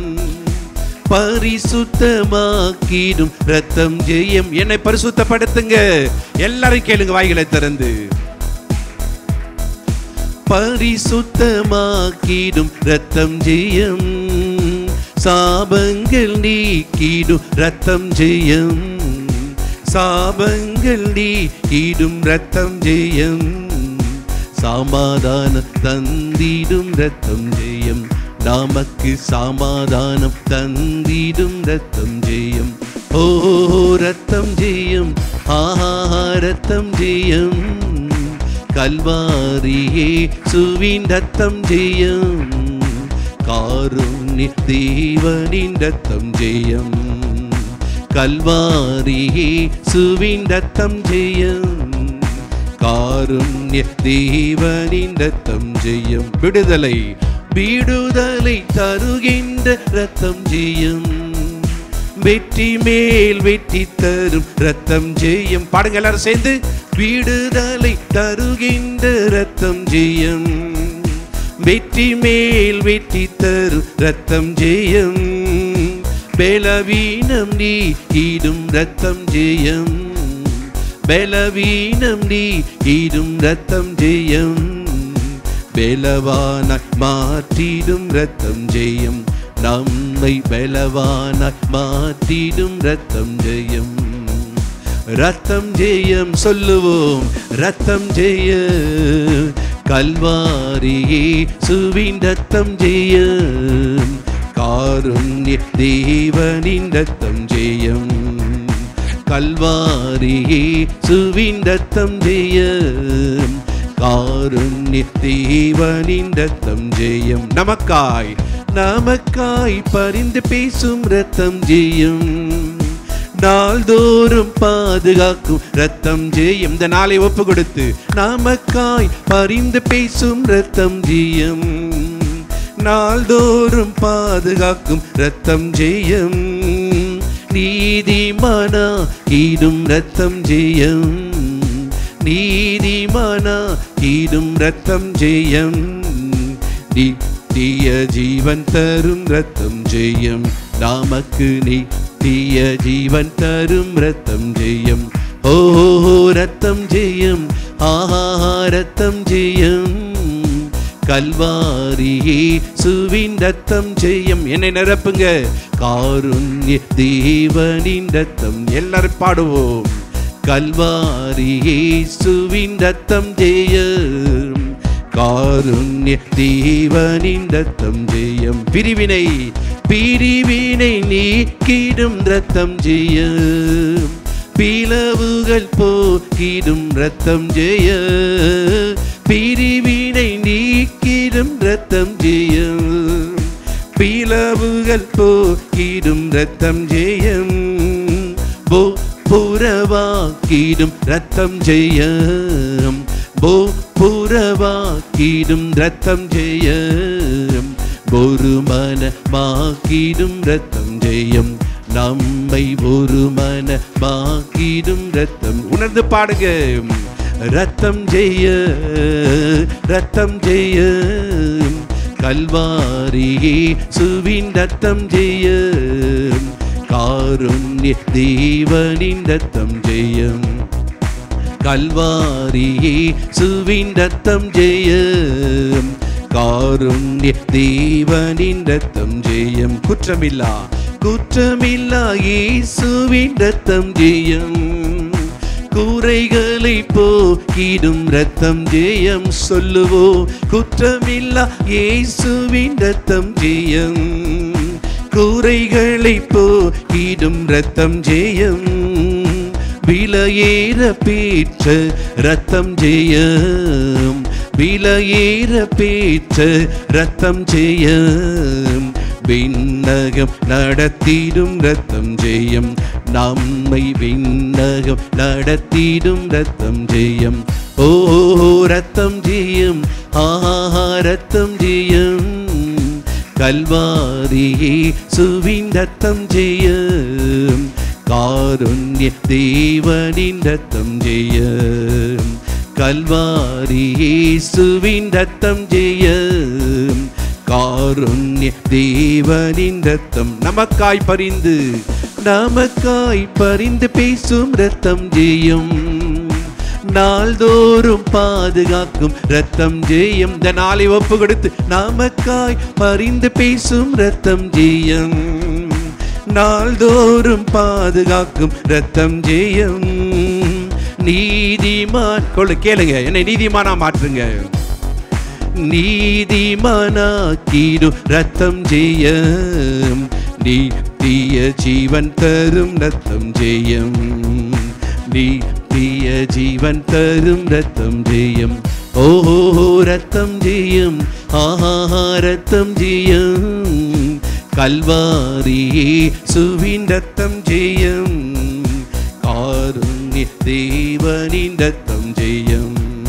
[SPEAKER 2] பரிசுத்தமாக்கிடும் ரத்தம் ஜெயம் என்னை பரிசுத்தப்படுத்துங்க எல்லாரும் கேளுங்க வாய்களை திறந்து பரிசுத்தமாக்கிடும் ரத்தம் ஜெயம் சாபங்கள் நீக்கிடும் ரத்தம் ஜெயம் சாபங்கள் நீக்கிடும் ரத்தம் ஜெயம் சமாதானம் தந்திடும் ரத்தம் ஜெயம் நமக்கு சமாதானம் தந்திடும் ரத்தம் ஜெயம் ஓ ரத்தம் ஜெயம் ஆஹா ரத்தம் ஜெயம் கல்வாரியே சுவின் ரத்தம் ஜெயம் காருண்ய தேவனின் ரத்தம் ஜெயம் கல்வாரியே சுவின் ரத்தம் ஜெயம் காருண்ய தேவனின் ரத்தம் ஜெயம் விடுதலை விடுதலை தருகின்ற ரத்தம் ஜெயம் வெற்றி மேல் வெற்றி தரும் ரத்தம் ஜெயம் பாடுங்க எல்லாரும் சேர்ந்து விடுதலை தருகின்ற ரத்தம் ஜெயம் வெற்றி மேல் வெற்றி தரும் ரத்தம் ஜெயம் பலவீனம் நீ ஈடும் ரத்தம் ஜெயம் பலவீனம் நீ ஈடும் ரத்தம் ஜெயம் பலவானாய் மாற்றிடும் ரத்தம் ஜெயம் நம்மை பலவானாய் மாற்றிடும் ரத்தம் ஜெயம் ரத்தம் ஜெயம் சொல்லுவோம் ரத்தம் ஜெய கல்வாரியே சுவின் ரத்தம் ஜெயம் காருண்ய தேவனின் ரத்தம் ஜெயம் கல்வாரியே சுவின் ரத்தம் ஜெயம் காருண்ய தேவனின் ரத்தம் ஜெயம் நமக்காய் நமக்காய் பரிந்து பேசும் ரத்தம் ஜெயம் நாள்தோறும் பாதுகாக்கும் ரத்தம் ஜெயம் இந்த நாளை ஒப்பு கொடுத்து நமக்காய் பரிந்து பேசும் ரத்தம் ஜெயம் நாள்தோறும் பாதுகாக்கும் ரத்தம் ஜெயம் நீதிமானா ஈடும் ரத்தம் ஜெயம் நீதிமானா ஈடும் ரத்தம் ஜெயம் நித்திய ஜீவன் தரும் ரத்தம் ஜெயம் நமக்கு நீ தீய ஜீவன் தரும் ரத்தம் ஜெயம் ஓ ரத்தம் ஜெயம் ஆஹா ரத்தம் ஜெயம் கல்வாரியே சுவின் ரத்தம் ஜெயம் என்னை நிரப்புங்க காருண்ய தேவனின் ரத்தம் எல்லாரும் பாடுவோம் கல்வாரியே சுவின் ரத்தம் ஜெயம் காருண்ய தேவனின் ரத்தம் ஜெயம் பிரிவினை பிரிவினை நீக்கிடும் ரத்தம் ஜெயம் பிளவுகள் போக்கிடும் ரத்தம் ஜெய பிரிவினை நீக்கிடும் ரத்தம் ஜெயம் பிளவுகள் போக்கிடும் ரத்தம் ஜெயம் போ புறவாக்கிடும் ரத்தம் ஜெயம் போ புறவாக்கிடும் ரத்தம் ஜெயம் ஒரு மனமாக்கிடும் ரத்தம் ஜெயம் நம்மை ஒரு மனமாக்கிடும் ரத்தம் உணர்ந்து பாடுங்க ரத்தம் ஜெய ரத்தம் ஜெய கல்வாரியே சுவின் ரத்தம் ஜெய காருண்ய தேவனின் ரத்தம் ஜெயம் கல்வாரியே சுவின் ரத்தம் ஜெயம் காருண்ய தேவனின் ரத்தம் ஜெயம் குற்றமில்லா குற்றமில்லா இயேசுவின் ரத்தம் ஜெயம் கூரைகளை போக்கிடும் ரத்தம் ஜெயம் சொல்லுவோ குற்றமில்லா இயேசுவின் ரத்தம் ஜெயம் கூரைகளை போக்கிடும் ரத்தம் ஜெயம் விலையேற பேற்ற ரத்தம் ஜெயம் விலையேற பேற்ற ரத்தம் ஜெயம் விண்ணகம் நடத்திடும் ரத்தம் ஜெயம் நம்மை விண்ணகம் நடத்திடும் ரத்தம் ஜெயம் ஓ ரத்தம் ஜெயம் ஆஹா ரத்தம் ஜெயம் கல்வாரியே சுவின் ரத்தம் ஜெயம் காருண்ய தேவனின் ரத்தம் ஜெயம் கல்வாரியே சுவின் ரத்தம் ஜெயம் காருண்ய தேவனின் ரத்தம் நமக்காய் பரிந்து நமக்காய் பரிந்து பேசும் ரத்தம் ஜெயம் நாள்தோறும் பாதுகாக்கும் ரத்தம் ஜெயம் இந்த நாளை ஒப்பு கொடுத்து நமக்காய் பரிந்து பேசும் ரத்தம் ஜெயம் நாள்தோறும் பாதுகாக்கும் ரத்தம் ஜெயம் நீதிமான் கொள்ளு கேளுங்க என்னை நீதிமானா மாற்றுங்க நீதிமானாக்கிடும் ரத்தம் ஜெயம் நீத்திய ஜீவன் தரும் ரத்தம் ஜெயம் நீத்திய ஜீவன் தரும் ரத்தம் ஜெயம் ஓ ரத்தம் ஜெயம் ஆஹா ரத்தம் ஜெயம் கல்வாரியே சுவின் ரத்தம் ஜெயம் காருண்ய தேவனின் ரத்தம் ஜெயம்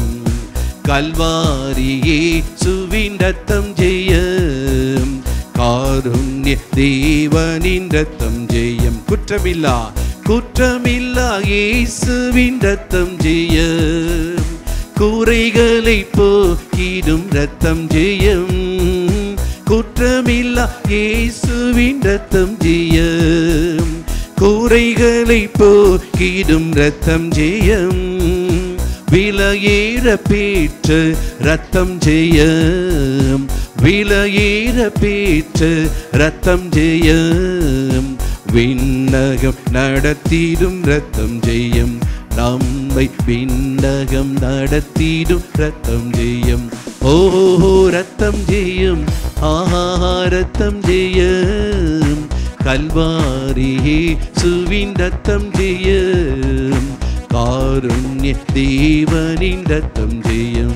[SPEAKER 2] கல்வாரியே சுவின் ரத்தம் ஜெயம் காருண்ய தேவனின் ரத்தம் ஜெயம் குற்றமில்லா குற்றமில்லா இயேசுவின் ரத்தம் ஜெயம் கூரைகளை போக்கிடும் ரத்தம் ஜெயம் குற்றமில்லா இயேசுவின் ரத்தம் ஜெயம் கூரைகளை போக்கிடும் ரத்தம் ஜெயம் விலையேற பேற்று ரத்தம் ஜெயம் விலையேற பேற்று ரத்தம் ஜெயம் விண்ணகம் நடத்திடும் ரத்தம் ஜெயம் நம்மை விண்ணகம் நடத்திடும் ரத்தம் ஜெயம் ஓ ரத்தம் ஜெயம் ஆஹா ரத்தம் ஜெயம் கல்வாரியே சுவின் ரத்தம் ஜெயம் காருண்ய தேவனின் ரத்தம் ஜெயம்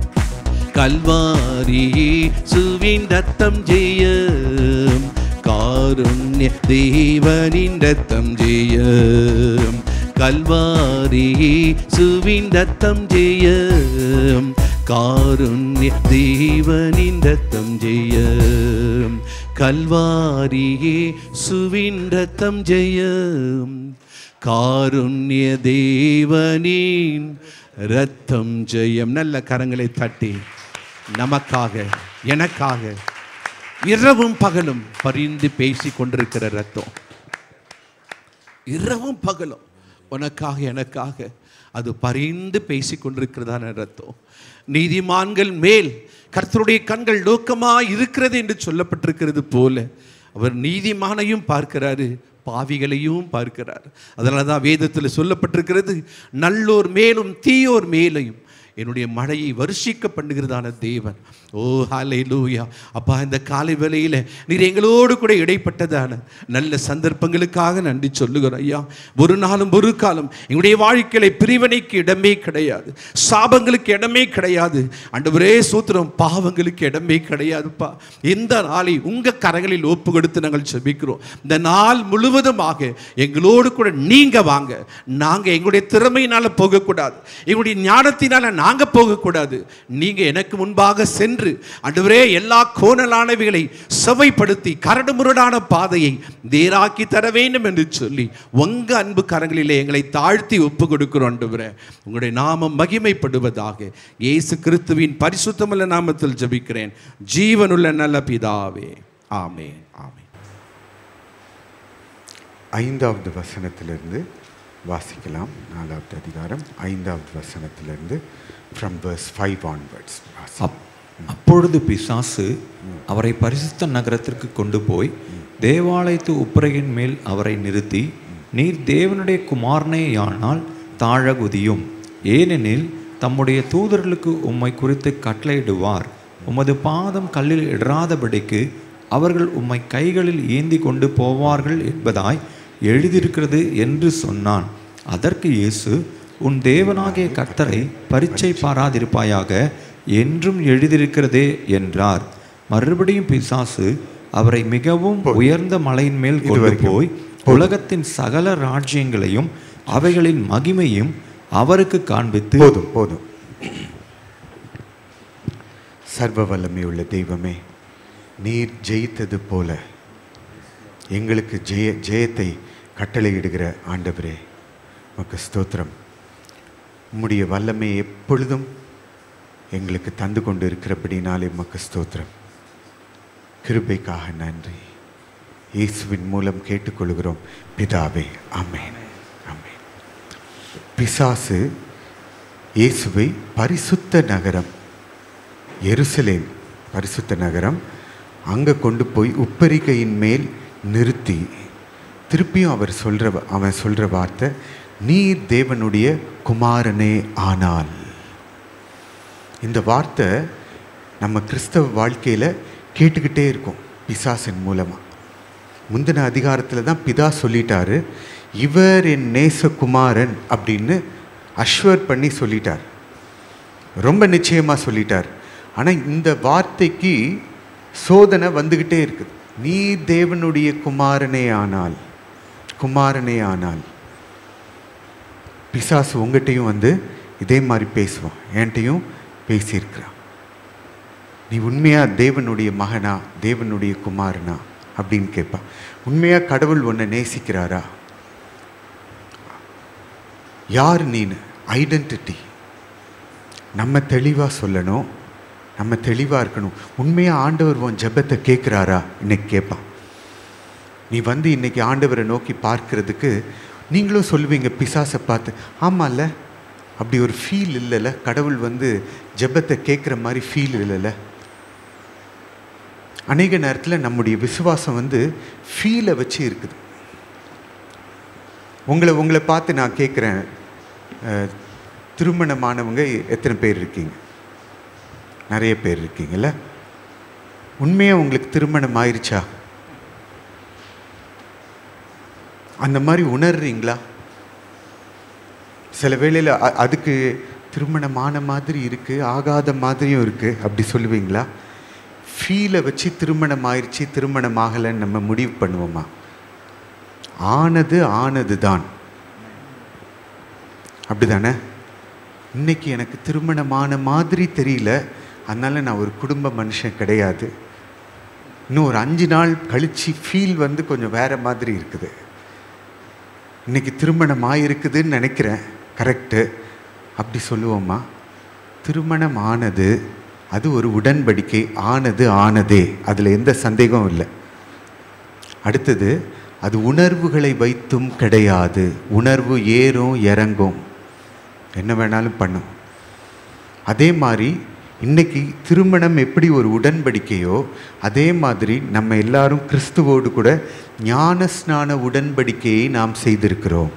[SPEAKER 2] கல்வாரியே சுவின் ரத்தம் ஜெயம் காருண்ய தேவனின் ரத்தம் ஜெயம் கல்வாரியே சுவின் ரத்தம் ஜெயம் காருண்ய தேவனின் ரத்தம் ஜெயம் கல்வாரியே சுவின் ரத்தம் ஜெயம் காருண்ய தேவனின் ரத்தம் ஜெயம் நல்ல கரங்களை தட்டி நமக்காக எனக்காக இரவும் பகலும் பரிந்து பேசி கொண்டிருக்கிற ரத்தம் இரவும் பகலும் உனக்காக எனக்காக அது பரிந்து பேசிக் கொண்டிருக்கிறதான அர்த்தம் நீதிமான்கள் மேல் கர்த்தருடைய கண்கள் நோக்கமாக இருக்கிறது என்று சொல்லப்பட்டிருக்கிறது போல அவர் நீதிமானையும் பார்க்கிறாரு பாவிகளையும் பார்க்கிறார் அதனால தான் வேதத்தில் சொல்லப்பட்டிருக்கிறது நல்லோர் மேலும் தீயோர் மேலையும் என்னுடைய மழையை வருஷிக்க பண்ணுகிறதான தேவன் ஓ ஹாலே லூயா அப்பா இந்த காலை வேளையில் நீர் எங்களோடு கூட இடைப்பட்டதான நல்ல சந்தர்ப்பங்களுக்காக நன்றி சொல்லுகிறோம் ஐயா ஒரு நாளும் ஒரு காலம் எங்களுடைய வாழ்க்கையில பிரிவினைக்கு இடமே கிடையாது சாபங்களுக்கு இடமே கிடையாது ஆண்டவரே சூத்திரம் பாவங்களுக்கு இடமே கிடையாதுப்பா இந்த நாளை உங்க கரங்களில் ஒப்பு கொடுத்து நாங்கள் செபிக்கிறோம் இந்த நாள் முழுவதுமாக எங்களோடு கூட நீங்க வாங்க நாங்க எங்களுடைய திறமையினால போகக்கூடாது எங்களுடைய ஞானத்தினால நாங்க போகக்கூடாது நீங்க எனக்கு முன்பாக சென்று ஆண்டவரே எல்லா கோணலானவைகளை செவைப்படுத்தி கரடுமுரடான பாதையை தேராக்கி தர வேண்டும் என்று சொல்லி உங்க அன்பு கரங்களிலே எங்களை தாழ்த்தி ஒப்பு கொடுக்கிறோம் ஆண்டவரே உங்களுடைய நாமம் மகிமைப்படுவதாக இயேசு கிறிஸ்துவின் பரிசுத்தமுள்ள நாமத்தில் ஜெபிக்கிறேன் ஜீவனுள்ள நல்ல பிதாவே ஆமென் ஆமென்
[SPEAKER 3] ஐந்தாவது வசனத்திலிருந்து வாசிக்கலாம் நாலாவது அதிகாரம் ஐந்தாவது வசனத்திலிருந்து ஃப்ரம் verse ஃபைவ் ஆன்வர்ட்ஸ்
[SPEAKER 4] அப் அப்பொழுது பிசாசு அவரை பரிசுத்த நகரத்திற்கு கொண்டு போய் தேவாலயத்து உப்பரையின் மேல் அவரை நிறுத்தி நீர் தேவனுடைய குமாரனேயானால் தாழகுதியும் ஏனெனில் தம்முடைய தூதர்களுக்கு உம்மை குறித்து கட்டளையிடுவார் உமது பாதம் கல்லில் இடராதபடிக்கு அவர்கள் உம்மை கைகளில் ஏந்தி கொண்டு போவார்கள் என்பதாய் எழுதியிருக்கிறது என்று சொன்னான் அதற்கு இயேசு உன் தேவனாகிய கர்த்தரை பரீட்சை பாராதிருப்பாயாக என்றும் எழுதியிருக்கிறதே என்றார் மறுபடியும் பிசாசு அவரை மிகவும் உயர்ந்த மலையின் மேல் கொண்டு
[SPEAKER 3] இதுவரைக்கும்.
[SPEAKER 4] போய் உலகத்தின் சகல ராஜ்யங்களையும் அவைகளின் மகிமையும் அவருக்கு காண்பித்து
[SPEAKER 3] போதும் போதும் சர்வ வல்லமையுள்ள தெய்வமே நீர் ஜெயித்தது போல எங்களுக்கு ஜெய ஜெயத்தை கட்டளையிடுகிற ஆண்டவரே உமக்கு ஸ்தோத்திரம் உம்முடைய வல்லமை எப்பொழுதும் எங்களுக்கு தந்து கொண்டு இருக்கிறபடினாலே உமக்கு ஸ்தோத்திரம் கிருபைக்காக நன்றி இயேசுவின் மூலம் கேட்டுக்கொள்கிறோம் பிதாவே ஆமென் ஆமென் பிசாசு இயேசுவை பரிசுத்த நகரம் எருசலேம் பரிசுத்த நகரம் அங்கே கொண்டு போய் உப்பரிகையின் மேல் நிறுத்தி திருப்பியும் அவர் சொல்கிற அவன் சொல்கிற வார்த்தை நீர் தேவனுடைய குமாரனே ஆனால் இந்த வார்த்தை நம்ம கிறிஸ்தவ வாழ்க்கையில் கேட்டுக்கிட்டே இருக்கும் பிசாசின் மூலமாக முந்தின அதிகாரத்தில் தான் பிதா சொல்லிட்டாரு இவர் என் நேசகுமாரன் அப்படின்னு அஷ்வர் பண்ணி சொல்லிட்டார் ரொம்ப நிச்சயமாக சொல்லிட்டார் ஆனால் இந்த வார்த்தைக்கு சோதனை வந்துக்கிட்டே இருக்குது நீ தேவனுடைய குமாரனே ஆனால் குமாரனே ஆனால் பிசாசு உங்ககிட்டயும் வந்து இதே மாதிரி பேசுவான் என்கிட்டையும் பேசியிருக்கிறான் நீ உண்மையா தேவனுடைய மகனா தேவனுடைய குமாரனா அப்படின்னு கேட்பான் உண்மையா கடவுள் உன்னை நேசிக்கிறாரா யார் நீனு ஐடென்டிட்டி நம்ம தெளிவாக சொல்லணும் நம்ம தெளிவாக இருக்கணும் உண்மையாக ஆண்டவர் உன் ஜெபத்தை கேட்குறாரா இன்னைக்கு கேட்பான் நீ வந்து இன்னைக்கு ஆண்டவரை நோக்கி பார்க்கிறதுக்கு நீங்களும் சொல்லுவீங்க பிசாசை பார்த்து ஆமாம்ல அப்படி ஒரு ஃபீல் இல்லைல்ல கடவுள் வந்து ஜெபத்தை கேட்குற மாதிரி ஃபீல் இல்லைல்ல அநேக நேரத்தில் நம்முடைய விசுவாசம் வந்து ஃபீலை வச்சு இருக்குது உங்களை உங்களை பார்த்து நான் கேட்குறேன் அஹ், திருமணமானவங்க எத்தனை பேர் இருக்கீங்க நிறைய பேர் இருக்கீங்கல்ல உண்மையாக உங்களுக்கு திருமணம் ஆயிருச்சா அந்த மாதிரி உணர்றீங்களா சில வேளையில் அ- அதுக்கு திருமணமான மாதிரி இருக்குது ஆகாத மாதிரியும் இருக்குது அப்படி சொல்லுவீங்களா ஃபீலை வச்சு திருமணம் ஆயிடுச்சு திருமணம் ஆகலைன்னு நம்ம முடிவு பண்ணுவோமா ஆனது ஆனது தான் அப்படிதானே இன்னைக்கு எனக்கு திருமணமான மாதிரி தெரியல அதனால நான் ஒரு குடும்ப மனுஷன் கிடையாது இன்னும் ஒரு அஞ்சு நாள் கழிச்சு ஃபீல் வந்து கொஞ்சம் வேற மாதிரி இருக்குது இன்னைக்கு திருமணம் ஆயிருக்குதுன்னு நினைக்கிறேன் கரெக்டு அப்படி சொல்லுவோமா திருமணம் ஆனது அது ஒரு உடன்படிக்கை ஆனது ஆனதே அதில் எந்த சந்தேகமும் இல்லை அடுத்தது அது உணர்வுகளை வைத்தும் கிடையாது உணர்வு ஏறும் இறங்கும் என்ன வேணாலும் பண்ணும் அதே மாதிரி இன்னைக்கு திருமணம் எப்படி ஒரு உடன்படிக்கையோ அதே மாதிரி நம்ம எல்லாரும் கிறிஸ்துவோடு கூட ஞானஸ்நான உடன்படிக்கையை நாம் செய்திருக்கிறோம்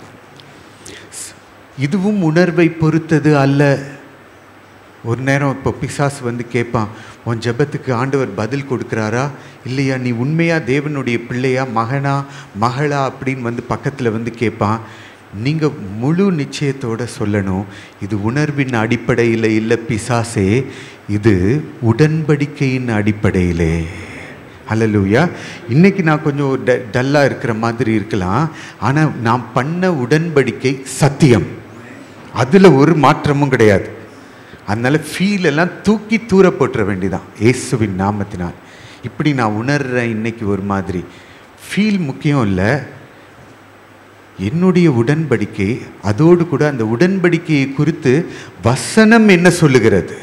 [SPEAKER 3] இதுவும் உணர்வை பொறுத்தது அல்ல ஒரு நேரம் இப்போ பிசாசு வந்து கேட்பான் உன் ஜெபத்துக்கு ஆண்டவர் பதில் கொடுக்குறாரா இல்லையா நீ உண்மையா தேவனுடைய பிள்ளையா மகனா மகளா அப்படின்னு வந்து பக்கத்தில் வந்து கேட்பான் நீங்கள் முழு நிச்சயத்தோட சொல்லணும் இது உணர்வின் அடிப்படையில் இல்லை பிசாசே இது உடன்படிக்கையின் அடிப்படையிலே அல்லலூயா இன்னைக்கு நான் கொஞ்சம் ட டல்லாக இருக்கிற மாதிரி இருக்கலாம் ஆனால் நான் பண்ண உடன்படிக்கை சத்தியம் அதில் ஒரு மாற்றமும் கிடையாது அதனால ஃபீல் எல்லாம் தூக்கி தூர போட்டுற வேண்டியதான் இயேசுவின் நாமத்தினால் இப்படி நான் உணர்றேன் இன்னைக்கு ஒரு மாதிரி ஃபீல் முக்கியம் இல்லை என்னுடைய உடன்படிக்கை அதோடு கூட அந்த உடன்படிக்கையை குறித்து வசனம் என்ன சொல்லுகிறது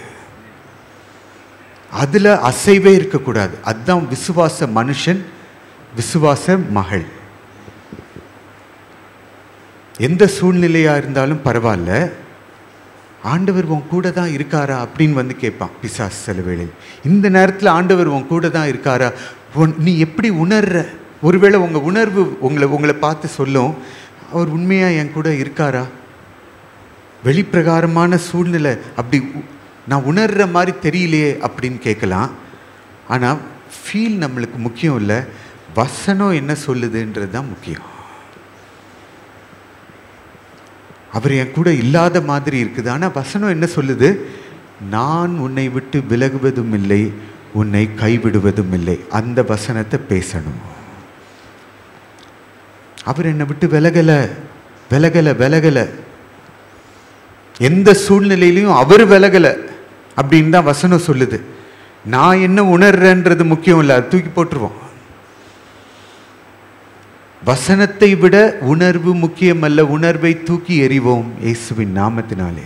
[SPEAKER 3] அதில் அசைவே இருக்கக்கூடாது அதுதான் விசுவாச மனுஷன் விசுவாச மகள் எந்த சூழ்நிலையா இருந்தாலும் பரவாயில்ல ஆண்டவர் உன் கூட தான் இருக்காரா அப்படின்னு வந்து கேட்பான் பிசாஸ் சில வேளையில் இந்த நேரத்தில் ஆண்டவர் உன் கூட தான் இருக்காரா உன் நீ எப்படி உணர்ற ஒருவேளை உங்கள் உணர்வு உங்களை உங்களை பார்த்து சொல்லும் அவர் உண்மையாக என் கூட இருக்காரா வெளிப்பிரகாரமான சூழ்நிலை அப்படி உ- நான் உணர்ற மாதிரி தெரியலையே அப்படின்னு கேட்கலாம் ஆனால் ஃபீல் நம்மளுக்கு முக்கியம் இல்லை வசனம் என்ன சொல்லுதுன்றது தான் முக்கியம் அவர் என் கூட இல்லாத மாதிரி இருக்குது ஆனால் வசனம் என்ன சொல்லுது நான் உன்னை விட்டு விலகுவதும் இல்லை உன்னை கைவிடுவதும் இல்லை அந்த வசனத்தை பேசணும் அவர் என்னை விட்டு விலகல விலகல விலகல எந்த சூழ்நிலையிலையும் அவர் விலகல அப்படின்னு தான் வசனம் சொல்லுது நான் என்ன உணர்றேன்றது முக்கியம் இல்லை அது தூக்கி போட்டுருவோம் வசனத்தை விட உணர்வு முக்கியமல்ல உணர்வை தூக்கி எறிவோம் இயேசுவின் நாமத்தினாலே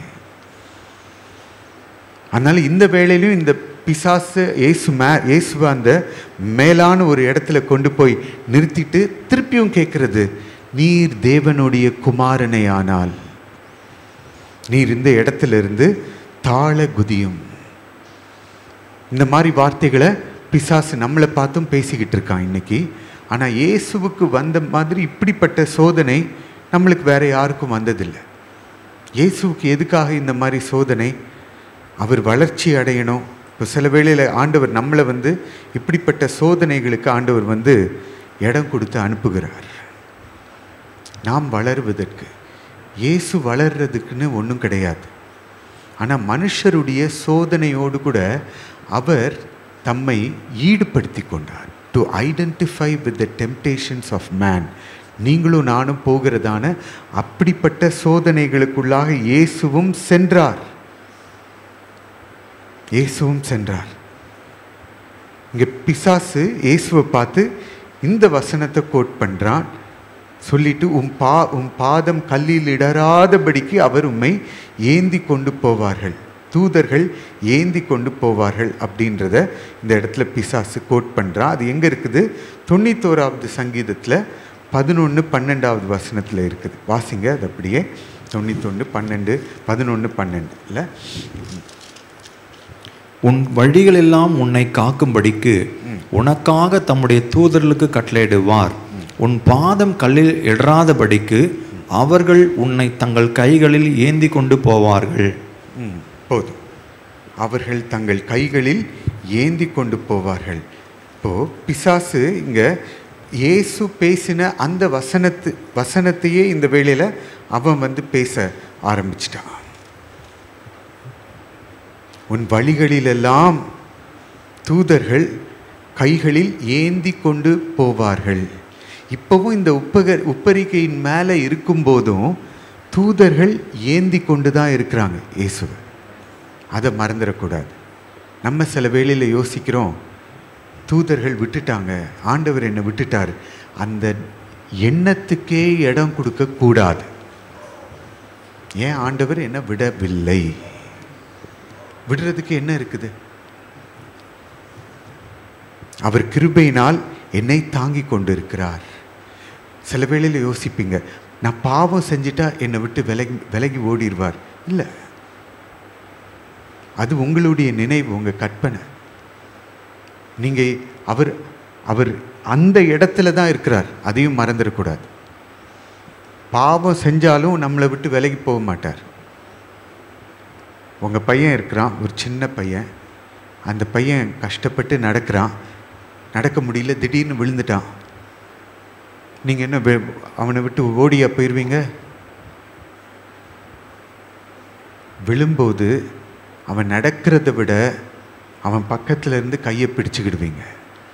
[SPEAKER 3] அதனால இந்த வேளையிலும் இந்த பிசாசு இயேசு மே இயேசுவை அந்த மேலான ஒரு இடத்துல கொண்டு போய் நிறுத்திட்டு திருப்பியும் கேட்கிறது நீர் தேவனுடைய குமாரனை ஆனால் நீர் இந்த இடத்துல இருந்து தாழ குதியும் இந்த மாதிரி வார்த்தைகளை பிசாசு நம்மளை பார்த்தும் பேசிக்கிட்டு இருக்கான் இன்னைக்கு ஆனால் இயேசுவுக்கு வந்த மாதிரி இப்படிப்பட்ட சோதனை நம்மளுக்கு வேற யாருக்கும் வந்ததில்லை இயேசுவுக்கு எதுக்காக இந்த மாதிரி சோதனை அவர் வளர்ச்சி அடையணும் இப்போ சில வேளையில் ஆண்டவர் நம்மளை வந்து இப்படிப்பட்ட சோதனைகளுக்கு ஆண்டவர் வந்து இடம் கொடுத்து அனுப்புகிறார் நாம் வளருவதற்கு இயேசு வளர்றதுக்குன்னு ஒன்றும் கிடையாது ஆனால் மனுஷருடைய சோதனையோடு கூட அவர் தம்மை ஈடுபடுத்தி கொண்டார் to identify with the temptations of man நீங்களும் நானும் போகிறதான அப்படிப்பட்ட சோதனைகளுக்குள்ளாக இயேசுவும் சென்றார் இயேசுவும் சென்றார் இங்கே பிசாசு இயேசுவை பார்த்து இந்த வசனத்தை கோட் பண்ணுறான் சொல்லிட்டு உம் பா உம் பாதம் கல்லில் இடராதபடிக்கு அவர் உம்மை ஏந்தி கொண்டு போவார்கள் தூதர்கள் ஏந்தி கொண்டு போவார்கள் அப்படின்றத இந்த இடத்துல பிசாசு கோட் பண்ணுறான் அது எங்கே இருக்குது தொண்ணூத்தோராவது சங்கீதத்தில் பதினொன்று பன்னெண்டாவது வசனத்தில் இருக்குது வாசிங்க அது அப்படியே தொண்ணூத்தொன்று பன்னெண்டு பதினொன்று பன்னெண்டு இல்லை
[SPEAKER 4] உன் வழிகளெல்லாம் உன்னை காக்கும்படிக்கு உனக்காக தம்முடைய தூதர்களுக்கு கட்டளையிடுவார் உன் பாதம் கல்லில் இடராதபடிக்கு அவர்கள் உன்னை தங்கள் கைகளில் ஏந்தி கொண்டு போவார்கள்
[SPEAKER 3] ம், போதும் அவர்கள் தங்கள் கைகளில் ஏந்தி கொண்டு போவார்கள் இப்போ பிசாசு இங்க இயேசு பேசின அந்த வசனத்து வசனத்தையே இந்த வேளையில அவன் வந்து பேச ஆரம்பிச்சிட்டான் உன் வழிகளிலெல்லாம் தூதர்கள் கைகளில் ஏந்தி கொண்டு போவார்கள் இப்போவும் இந்த உப்பக உப்பரிக்கையின் மேலே இருக்கும்போதும் தூதர்கள் ஏந்தி கொண்டு தான் இருக்கிறாங்க இயேசுவை அதை மறந்துடக்கூடாது நம்ம சில வேளையில் யோசிக்கிறோம் தூதர்கள் விட்டுட்டாங்க ஆண்டவர் என்னை விட்டுட்டார் அந்த எண்ணத்துக்கே இடம் கொடுக்க கூடாது ஏன் ஆண்டவர் என்னை விடவில்லை விடுறதுக்கு என்ன இருக்குது அவர் கிருபையினால் என்னை தாங்கி கொண்டிருக்கிறார் சில வேளையில் யோசிப்பீங்க நான் பாவம் செஞ்சிட்டா என்னை விட்டு விலகி விலகி ஓடிடுவார் இல்லை அது உங்களுடைய நினைவு உங்கள் கற்பனை நீங்கள் அவர் அவர் அந்த இடத்துல தான் இருக்கிறார் அதையும் மறந்துடக்கூடாது பாவம் செஞ்சாலும் நம்மளை விட்டு விலகி போக மாட்டார் உங்கள் பையன் இருக்கிறான் ஒரு சின்ன பையன் அந்த பையன் கஷ்டப்பட்டு நடக்கிறான் நடக்க முடியல திடீர்னு விழுந்துட்டான் நீங்கள் என்ன வே- அவனை விட்டு ஓடியா போயிடுவீங்க விழும்போது அவன் நடக்கிறத விட அவன் பக்கத்துல இருந்து கையை பிடிச்சுக்கிடுவீங்க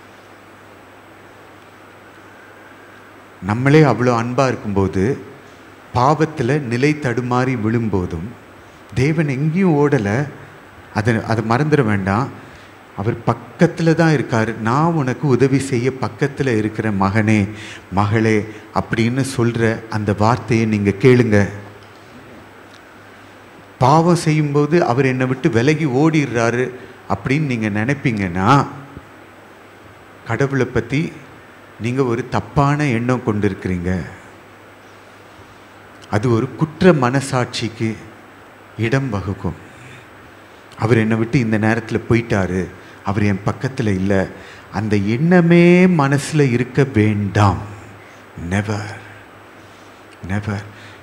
[SPEAKER 3] நம்மளே அவ்வளோ அன்பாக இருக்கும்போது பாவத்தில் நிலை தடுமாறி விழும்போதும் தேவன் எங்கேயும் ஓடலை அதை அதை மறந்துட வேண்டாம் அவர் பக்கத்தில் தான் இருக்கார் நான் உனக்கு உதவி செய்ய பக்கத்தில் இருக்கிற மகனே மகளே அப்படின்னு சொல்கிற அந்த வார்த்தையை நீங்கள் கேளுங்க பாவம் செய்யும்போது அவர் என்னை விட்டு விலகி ஓடிடுறாரு அப்படின்னு நீங்கள் நினைப்பீங்கன்னா கடவுளை பற்றி நீங்கள் ஒரு தப்பான எண்ணம் கொண்டிருக்கிறீங்க அது ஒரு குற்ற மனசாட்சிக்கு இடம் வகுக்கும் அவர் என்னை விட்டு இந்த நேரத்தில் போயிட்டாரு அவர் என் பக்கத்தில் இல்லை அந்த எண்ணமே மனசில் இருக்க வேண்டாம் நெவர் நெவர்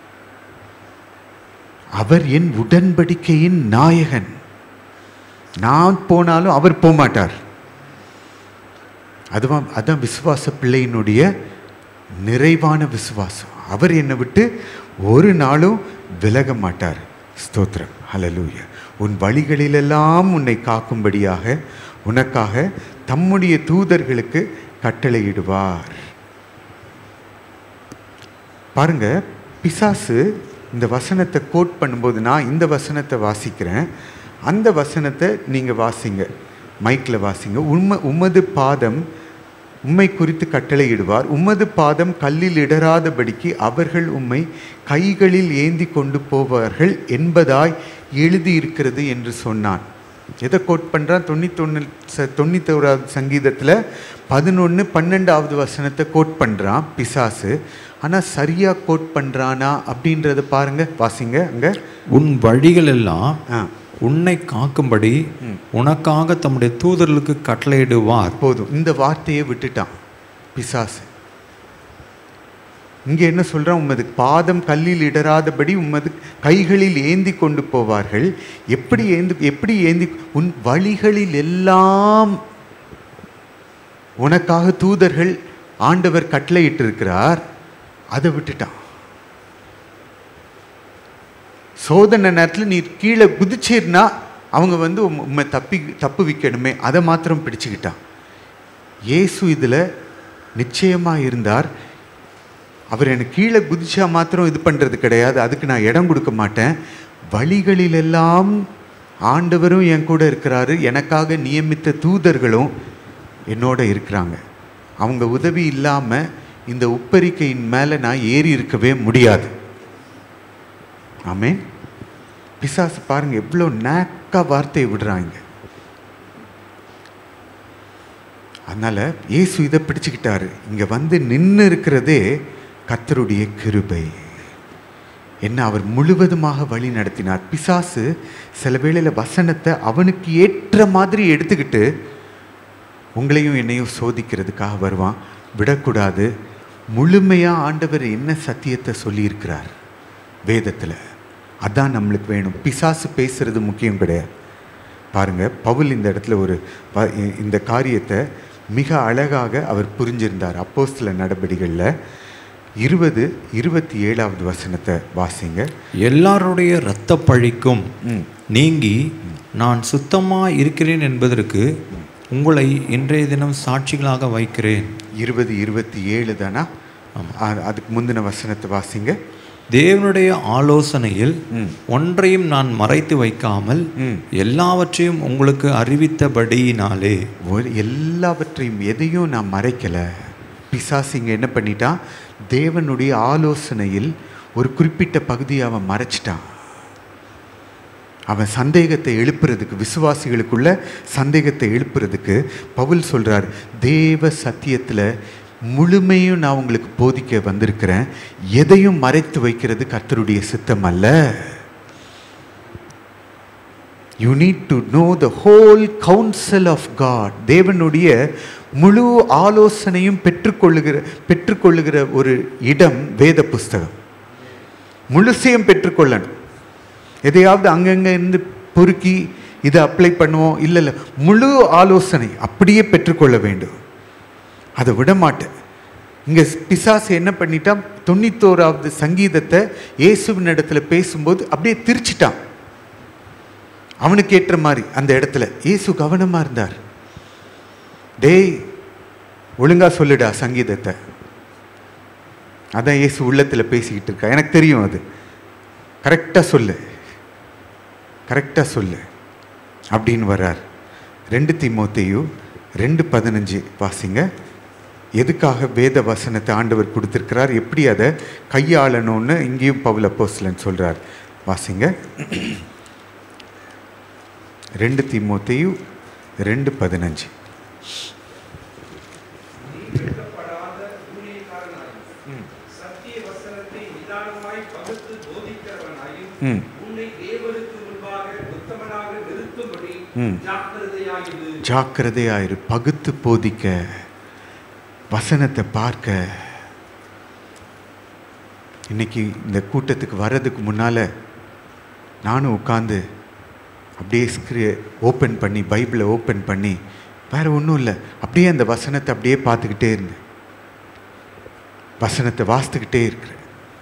[SPEAKER 3] அவர் என் உடன்படிக்கையின் நாயகன் நான் போனாலும் அவர் போக மாட்டார் அதுதான் அதான் விசுவாச பிள்ளையினுடைய நிறைவான விசுவாசம் அவர் என்னை விட்டு ஒரு நாளும் விலக மாட்டார் ஸ்தோத்திரம் ஹalleluya உன் வழிகளிலெல்லாம் உன்னை காக்கும்படியாக உனக்காக தம்முடைய தூதர்களுக்கு கட்டளையிடுவார் பாருங்க பிசாசு இந்த வசனத்தை கோட் பண்ணும்போது நான் இந்த வசனத்தை வாசிக்கிறேன் அந்த வசனத்தை நீங்கள் வாசிங்க மைக்கில் வாசிங்க உண்மை உமது பாதம் உம்மை குறித்து கட்டளையிடுவார் உமது பாதம் கல்லில் இடராதபடிக்கு அவர்கள் உம்மை கைகளில் ஏந்தி கொண்டு போவார்கள் என்பதாய் எழுதியிருக்கிறது என்று சொன்னான் எதை கோட் பண்ணுறான் தொண்ணூத்தொன்று ச தொண்ணூத்தோராவது சங்கீதத்தில் பதினொன்று பன்னெண்டாவது வசனத்தை கோட் பண்ணுறான் பிசாசு ஆனால் சரியாக கோட் பண்ணுறானா அப்படின்றத பாருங்க வாசிங்க அங்கே
[SPEAKER 4] உன் வழிகளெல்லாம்
[SPEAKER 3] ஆ
[SPEAKER 4] உன்னை காக்கும்படி உனக்காக தம்முடைய தூதர்களுக்கு கட்டளையிடுவார்
[SPEAKER 3] போதும் இந்த வார்த்தையை விட்டுட்டான் பிசாசு இங்கே என்ன சொல்றான் உமது பாதம் கல்லில் இடராதபடி உமது கைகளில் ஏந்தி கொண்டு போவார்கள் எப்படி ஏந்தி எப்படி ஏந்தி உன் வழிகளில் எல்லாம் உனக்காக தூதர்கள் ஆண்டவர் கட்டளையிட்டிருக்கிறார் அதை விட்டுட்டான் சோதனை நேரத்தில் நீ கீழே குதிச்சேர்னா அவங்க வந்து உம்- உம்மை தப்பி தப்பு வைக்கணுமே அதை மாத்திரம் பிடிச்சுக்கிட்டான் இயேசு இதில் நிச்சயமாக இருந்தார் அவர் எனக்கு கீழே குதிச்சா மாத்திரம் இது பண்ணுறது கிடையாது அதுக்கு நான் இடம் கொடுக்க மாட்டேன் வழிகளிலெல்லாம் ஆண்டவரும் என் கூட இருக்கிறாரு எனக்காக நியமித்த தூதர்களும் என்னோட இருக்கிறாங்க அவங்க உதவி இல்லாமல் இந்த உப்பரிக்கையின் மேலே நான் ஏறி இருக்கவே முடியாது ஆமென் பிசாசு பாருங்க எவ்வளோ நேக்கா வார்த்தையை விடுறாங்க அதனால இயேசு இதை பிடிச்சுக்கிட்டாரு இங்க வந்து நின்று இருக்கிறதே கர்த்தருடைய கிருபை என்ன அவர் முழுவதுமாக வழி நடத்தினார் பிசாசு சில வேளையில வசனத்தை அவனுக்கு ஏற்ற மாதிரி எடுத்துக்கிட்டு உங்களையும் என்னையும் சோதிக்கிறதுக்காக வருவான் விடக்கூடாது முழுமையா ஆண்டவர் என்ன சத்தியத்தை சொல்லியிருக்கிறார் வேதத்தில் அதான் நம்மளுக்கு வேணும் பிசாசு பேசுறது முக்கியம் கிடையாது பாருங்க பவுல் இந்த இடத்துல ஒரு வ- இ- இந்த காரியத்தை மிக அழகாக அவர் புரிஞ்சிருந்தார் அப்போஸ்தல நடபடிகளில் இருபது இருபத்தி ஏழாவது வசனத்தை வாசிங்க
[SPEAKER 4] எல்லாருடைய இரத்த பழிக்கும்
[SPEAKER 3] ம்.
[SPEAKER 4] நீங்கி நான் சுத்தமா இருக்கிறேன் என்பதற்கு உங்களை இன்றைய தினம் சாட்சிகளாக வைக்கிறேன்
[SPEAKER 3] இருபது இருபத்தி ஏழு தானா அ- அதுக்கு முந்தின வசனத்தை வாசிங்க
[SPEAKER 4] தேவனுடைய ஆலோசனையில்
[SPEAKER 3] ம். ஒன்றையும்
[SPEAKER 4] நான் மறைத்து வைக்காமல்
[SPEAKER 3] ம்.
[SPEAKER 4] எல்லாவற்றையும் உங்களுக்கு அறிவித்தபடியினாலே
[SPEAKER 3] ஒரு எல்லாவற்றையும் எதையும் நான் மறைக்கல பிசாசிங்க என்ன பண்ணிட்டான் தேவனுடைய ஆலோசனையில் ஒரு குறிப்பிட்ட பகுதியை அவன் மறைச்சிட்டான் அவன் சந்தேகத்தை எழுப்புறதுக்கு விசுவாசிகளுக்குள்ள சந்தேகத்தை எழுப்புறதுக்கு பவுல் சொல்றார் தேவ சத்தியத்தில் முழுமையும் நான் உங்களுக்கு போதிக்க வந்திருக்கிறேன் எதையும் மறைத்து வைக்கிறது கர்த்தருடைய சித்தம் அல்ல you need to know the whole council of God தேவனுடைய முழு ஆலோசனையும் பெற்றுக்கொள்ளுகிற பெற்றுக்கொள்ளுகிற ஒரு இடம் வேத புஸ்தகம் முழுசையும் பெற்றுக்கொள்ளணும் எதையாவது அங்கங்க இருந்து பொறுக்கி இதை அப்ளை பண்ணுவோம் இல்லை இல்லை முழு ஆலோசனை அப்படியே பெற்றுக்கொள்ள வேண்டும் அதை விட மாட்டேன் இங்கே பிசாசு என்ன பண்ணிட்டான் தொண்ணூத்தோராவது சங்கீதத்தை இயேசுவின் இடத்துல பேசும்போது அப்படியே திரிச்சிட்டான் அவனுக்கு ஏற்ற மாதிரி அந்த இடத்துல இயேசு கவனமாக இருந்தார் டேய் ஒழுங்கா சொல்லுடா சங்கீதத்தை அதான் இயேசு உள்ளத்தில் பேசிக்கிட்டு இருக்கா எனக்கு தெரியும் அது கரெக்டாக சொல்லு கரெக்டாக சொல்லு அப்படின்னு வர்றார் ரெண்டு தீமோத்தேயு ரெண்டு பதினஞ்சு வாசிங்க எதுக்காக வேத வசனத்தை ஆண்டவர் கொடுத்திருக்கிறார் எப்படி அதை கையாளணும்னு இங்கேயும் பவுல் அப்போஸ்லன் சொல்றார் வாசிங்க ரெண்டு தீமோத்தேயு ரெண்டு பதினஞ்சு
[SPEAKER 2] சத்திய வசனத்தை நிதானமாய் பகுத்து போதிக்கிறவனாயும்
[SPEAKER 3] ம்
[SPEAKER 2] உன்னை தேவனுக்கு முன்பாக உத்தமனாக நிறுத்தும்படி
[SPEAKER 3] ம்.
[SPEAKER 2] ஜாக்கிரதையாயிரு
[SPEAKER 3] ஜாக்கிரதையாயிரு பகுத்து போதிக்க வசனத்தை பார்க்க இன்னைக்கு இந்த கூட்டத்துக்கு வர்றதுக்கு முன்னால் நானும் உட்காந்து அப்படியே ஸ்க்ரீ ஓப்பன் பண்ணி பைபிளை ஓப்பன் பண்ணி வேற ஒன்றும் இல்லை அப்படியே அந்த வசனத்தை அப்படியே பார்த்துக்கிட்டே இருந்தேன் வசனத்தை வாசித்துக்கிட்டே இருக்கிறேன்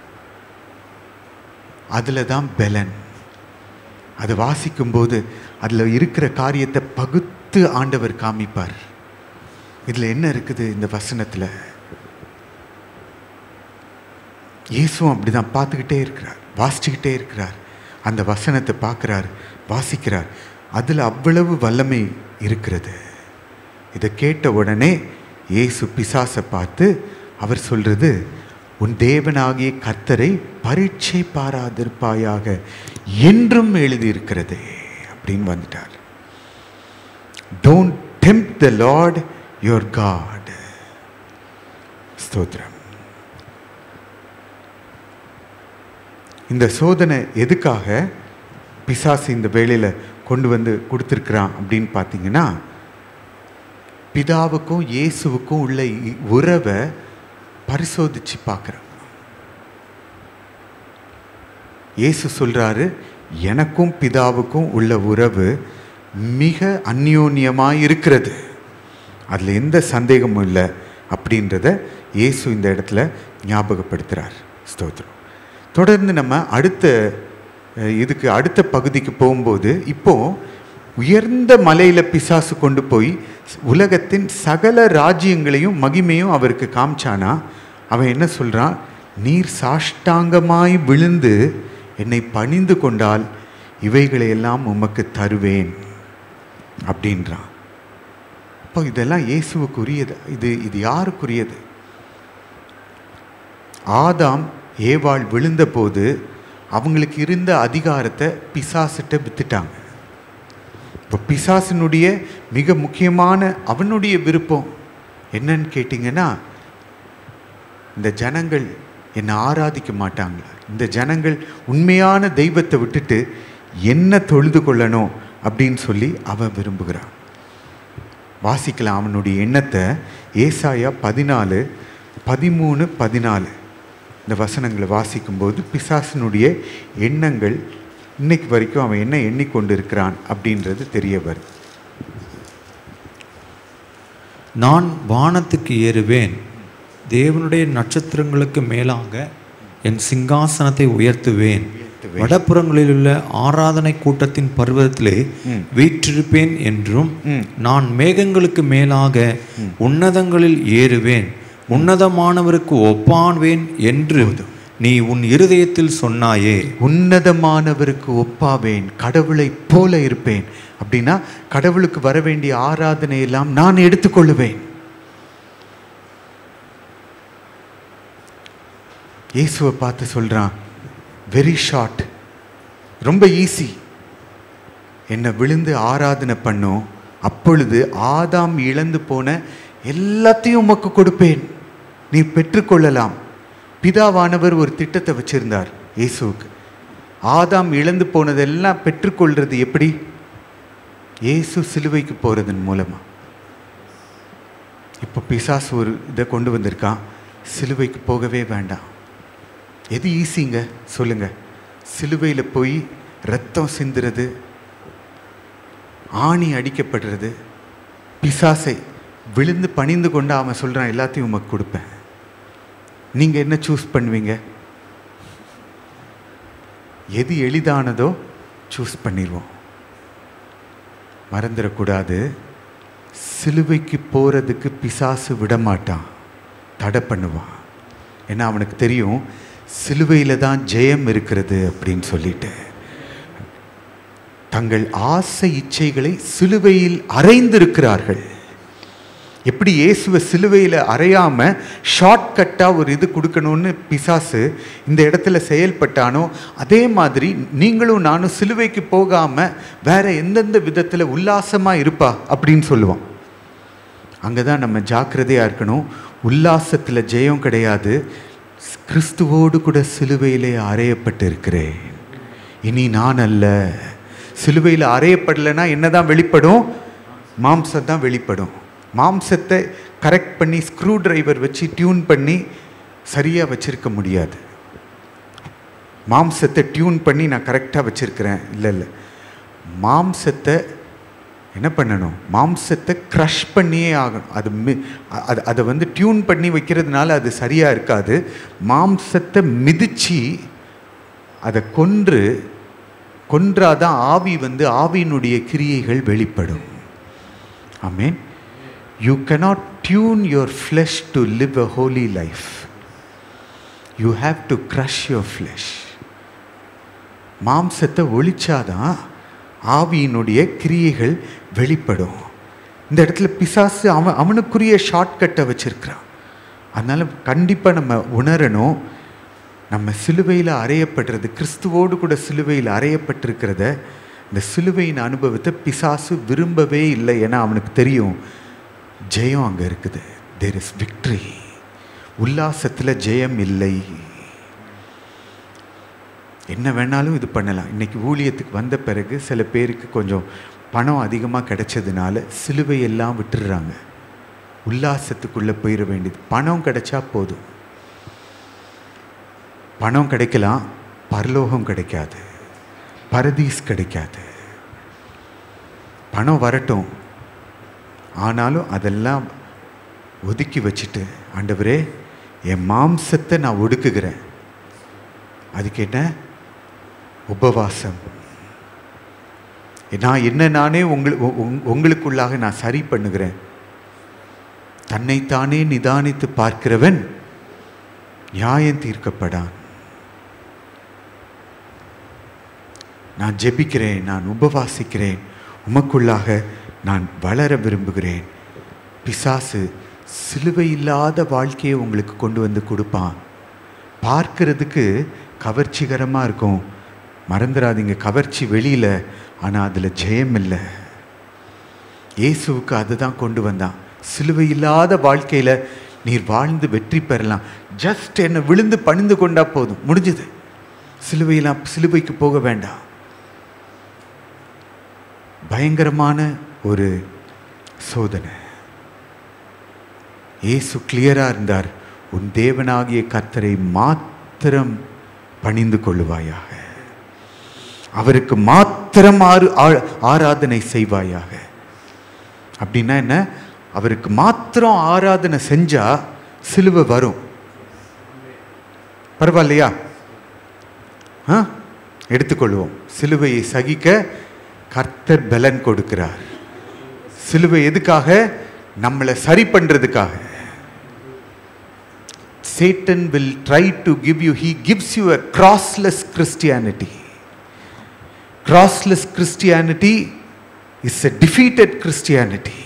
[SPEAKER 3] அதில் தான் பெலன் அதை வாசிக்கும்போது அதில் இருக்கிற காரியத்தை பகுத்து ஆண்டவர் காமிப்பார் இதில் என்ன இருக்குது இந்த வசனத்தில் இயேசுவும் அப்படிதான் பார்த்துக்கிட்டே இருக்கிறார் வாசிச்சுக்கிட்டே இருக்கிறார் அந்த வசனத்தை பார்க்குறார் வாசிக்கிறார் அதில் அவ்வளவு வல்லமை இருக்கிறது இதை கேட்ட உடனே இயேசு பிசாசை பார்த்து அவர் சொல்றது உன் தேவனாகிய கர்த்தரை பரீட்சை பாராதிருப்பாயாக என்றும் எழுதியிருக்கிறதே அப்படின்னு வந்துட்டார் don't tempt the Lord your God ஸ்தோத்திரம் இந்த சோதனை எதுக்காக பிசாசு இந்த வேளையில் கொண்டு வந்து கொடுத்துருக்குறான் அப்படின்னு பார்த்தீங்கன்னா பிதாவுக்கும் இயேசுவுக்கும் உள்ள இ- உறவை பரிசோதிச்சு பார்க்குறான் இயேசு சொல்றாரு எனக்கும் பிதாவுக்கும் உள்ள உறவு மிக அந்யோன்யமாக இருக்கிறது அதில் எந்த சந்தேகமும் இல்லை அப்படின்றத இயேசு இந்த இடத்துல ஞாபகப்படுத்துகிறார் ஸ்தோத்திரம் தொடர்ந்து நம்ம அடுத்த அஹ், இதுக்கு அடுத்த பகுதிக்கு போகும்போது இப்போ உயர்ந்த மலையில பிசாசு கொண்டு போய் உலகத்தின் சகல ராஜ்யங்களையும் மகிமையும் அவருக்கு காமிச்சானா அவன் என்ன சொல்றான் நீர் சாஷ்டாங்கமாய் விழுந்து என்னை பணிந்து கொண்டால் இவைகளை எல்லாம் உமக்கு தருவேன் அப்படின்றான் அப்போ இதெல்லாம் இயேசுவுக்குரியது இது இது யாருக்குரியது ஆதாம் ஏவாள் விழுந்தபோது அவங்களுக்கு இருந்த அதிகாரத்தை பிசாசிட்ட வித்துட்டாங்க இப்போ பிசாசினுடைய மிக முக்கியமான அவனுடைய விருப்பம் என்னன்னு கேட்டிங்கன்னா இந்த ஜனங்கள் என்னை ஆராதிக்க மாட்டாங்களா இந்த ஜனங்கள் உண்மையான தெய்வத்தை விட்டுட்டு என்ன தொழுது கொள்ளணும் அப்படின்னு சொல்லி அவன் விரும்புகிறான் வாசிக்கலாம் அவனுடைய எண்ணத்தை ஏசாயா பதினாலு பதிமூணு பதினாலு இந்த வசனங்களை வாசிக்கும்போது பிசாசினுடைய எண்ணங்கள் இன்னைக்கு வரைக்கும் அவன் என்ன எண்ணிக்கொண்டு இருக்கிறான் அப்படின்றது தெரிய வருது
[SPEAKER 4] நான் வானத்துக்கு ஏறுவேன் தேவனுடைய நட்சத்திரங்களுக்கு மேலாக என் சிங்காசனத்தை உயர்த்துவேன் வடப்புறங்களில் உள்ள ஆராதனை கூட்டத்தின் பர்வதத்திலே வீற்றிருப்பேன் என்றும் நான் மேகங்களுக்கு மேலாக உன்னதங்களில் ஏறுவேன் உன்னதமானவருக்கு ஒப்பான்வேன் என்று நீ உன் இருதயத்தில் சொன்னாயே
[SPEAKER 3] உன்னதமானவருக்கு ஒப்பாவேன் கடவுளைப் போல இருப்பேன் அப்படின்னா கடவுளுக்கு வர வேண்டிய ஆராதனை எல்லாம் நான் எடுத்துக்கொள்ளுவேன் இயேசுவை பார்த்து சொல்றான் வெரி ஷார்ட் ரொம்ப ஈஸி என்னை விழுந்து ஆராதனை பண்ணும் அப்பொழுது ஆதாம் இழந்து போன எல்லாத்தையும் உமக்கு கொடுப்பேன் நீ பெற்றுக்கொள்ளலாம் பிதாவானவர் ஒரு திட்டத்தை வச்சிருந்தார் இயேசுவுக்கு ஆதாம் இழந்து போனதெல்லாம் பெற்றுக்கொள்றது எப்படி இயேசு சிலுவைக்கு போறதன் மூலமா இப்போ பிசாசு ஒரு இதை கொண்டு வந்திருக்கான் சிலுவைக்கு போகவே வேண்டாம் எது ஈஸிங்க சொல்லுங்க சிலுவையில் போய் ரத்தம் சிந்துறது ஆணி அடிக்கப்படுறது பிசாசை விழுந்து பணிந்து கொண்டு அவன் சொல்கிறான் எல்லாத்தையும் உமக்கு கொடுப்பேன் நீங்கள் என்ன சூஸ் பண்ணுவீங்க எது எளிதானதோ சூஸ் பண்ணிடுவோம் மறந்துடக்கூடாது சிலுவைக்கு போகிறதுக்கு பிசாசு விடமாட்டான் தடை பண்ணுவான் ஏன்னா அவனுக்கு தெரியும் சிலுவையில் தான் ஜெயம் இருக்கிறது அப்படின்னு சொல்லிட்டு தங்கள் ஆசை இச்சைகளை சிலுவையில் அறைந்திருக்கிறார்கள் எப்படி இயேசுவை சிலுவையில் அறையாம ஷார்ட்கட்டாக ஒரு இது கொடுக்கணும்னு பிசாசு இந்த இடத்துல செயல்பட்டானோ அதே மாதிரி நீங்களும் நானும் சிலுவைக்கு போகாம வேற எந்தெந்த விதத்தில் உல்லாசமாக இருப்பா அப்படின்னு சொல்லுவான் அங்கே தான் நம்ம ஜாக்கிரதையாக இருக்கணும் உல்லாசத்தில் ஜெயம் கிடையாது கிறிஸ்துவோடு கூட சிலுவையிலே அறையப்பட்டு இருக்கிறேன் இனி நான் அல்ல சிலுவையில் அறையப்படலைன்னா என்னதான் வெளிப்படும் மாம்சம் தான் வெளிப்படும் மாம்சத்தை கரெக்ட் பண்ணி ஸ்க்ரூ டிரைவர் வச்சு டியூன் பண்ணி சரியாக வச்சிருக்க முடியாது மாம்சத்தை டியூன் பண்ணி நான் கரெக்டாக வச்சிருக்கிறேன் இல்லை இல்லை மாம்சத்தை என்ன பண்ணணும் மாம்சத்தை க்ரஷ் பண்ணியே ஆகணும் அது மி அது அதை வந்து டியூன் பண்ணி வைக்கிறதுனால அது சரியாக இருக்காது மாம்சத்தை மிதிச்சு அதை கொன்று கொன்றாதான் ஆவி வந்து ஆவியினுடைய கிரியைகள் வெளிப்படும் ஆமீன் you cannot tune your flesh to live a holy life you have to crush your flesh மாம்சத்தை ஒழிச்சாதான் ஆவியினுடைய கிரியைகள் வெளிப்படும் இந்த இடத்துல பிசாசு அவன் அவனுக்குரிய ஷார்ட்கட்டை வச்சிருக்கிறான் அதனால் கண்டிப்பாக நம்ம உணரணும் நம்ம சிலுவையில் அறையப்படுறது கிறிஸ்துவோடு கூட சிலுவையில் அறையப்பட்டிருக்கிறத இந்த சிலுவையின் அனுபவத்தை பிசாசு விரும்பவே இல்லை ஏன்னா அவனுக்கு தெரியும் ஜெயம் அங்கே இருக்குது தேர் இஸ் விக்ட்ரி உல்லாசத்தில் ஜெயம் இல்லை என்ன வேணாலும் இது பண்ணலாம் இன்னைக்கு ஊழியத்துக்கு வந்த பிறகு சில பேருக்கு கொஞ்சம் பணம் அதிகமாக கிடைச்சதுனால சிலுவை எல்லாம் விட்டுடுறாங்க உல்லாசத்துக்குள்ளே போயிட வேண்டியது பணம் கிடைச்சா போதும் பணம் கிடைக்கலாம் பரலோகம் கிடைக்காது பரதீஸ் கிடைக்காது பணம் வரட்டும் ஆனாலும் அதெல்லாம் ஒதுக்கி வச்சுட்டு ஆண்டவரே என் மாம்சத்தை நான் ஒடுக்குகிறேன் அதுக்கு என்ன உபவாசம் நான் என்ன நானே உங்கள் உ- உங்- உங்களுக்குள்ளாக நான் சரி பண்ணுகிறேன் தன்னைத்தானே நிதானித்து பார்க்கிறவன் நியாயம் தீர்க்கப்படான் நான் ஜெபிக்கிறேன் நான் உபவாசிக்கிறேன் உமக்குள்ளாக நான் வளர விரும்புகிறேன் பிசாசு சிலுவை இல்லாத வாழ்க்கையை உங்களுக்கு கொண்டு வந்து கொடுப்பான் பார்க்கிறதுக்கு கவர்ச்சிகரமாக இருக்கும் மறந்துடாதீங்க கவர்ச்சி வெளியில் ஆனால் அதில் ஜெயம் இல்லை இயேசுவுக்கு அதுதான் கொண்டு வந்தான் சிலுவை இல்லாத வாழ்க்கையில் நீர் வாழ்ந்து வெற்றி பெறலாம் ஜஸ்ட் என்னை விழுந்து பணிந்து கொண்டா போதும் முடிஞ்சது சிலுவையெல்லாம் சிலுவைக்கு போக வேண்டாம் பயங்கரமான ஒரு சோதனை இயேசு கிளியராக இருந்தார் உன் தேவனாகிய கர்த்தரை மாத்திரம் பணிந்து கொள்ளுவாயாக அவருக்கு மாத்திரம் ஆறு ஆ- ஆராதனை செய்வாயாக அப்படின்னா என்ன அவருக்கு மாத்திரம் ஆராதனை செஞ்சா சிலுவை வரும் பரவாயில்லையா ஆ எடுத்துக்கொள்வோம் சிலுவையை சகிக்க கர்த்தர் பலன் கொடுக்கிறார் சிலுவை எதுக்காக நம்மளை சரி பண்றதுக்காக Satan will try to give you he gives you a crossless Christianity crossless Christianity is a defeated Christianity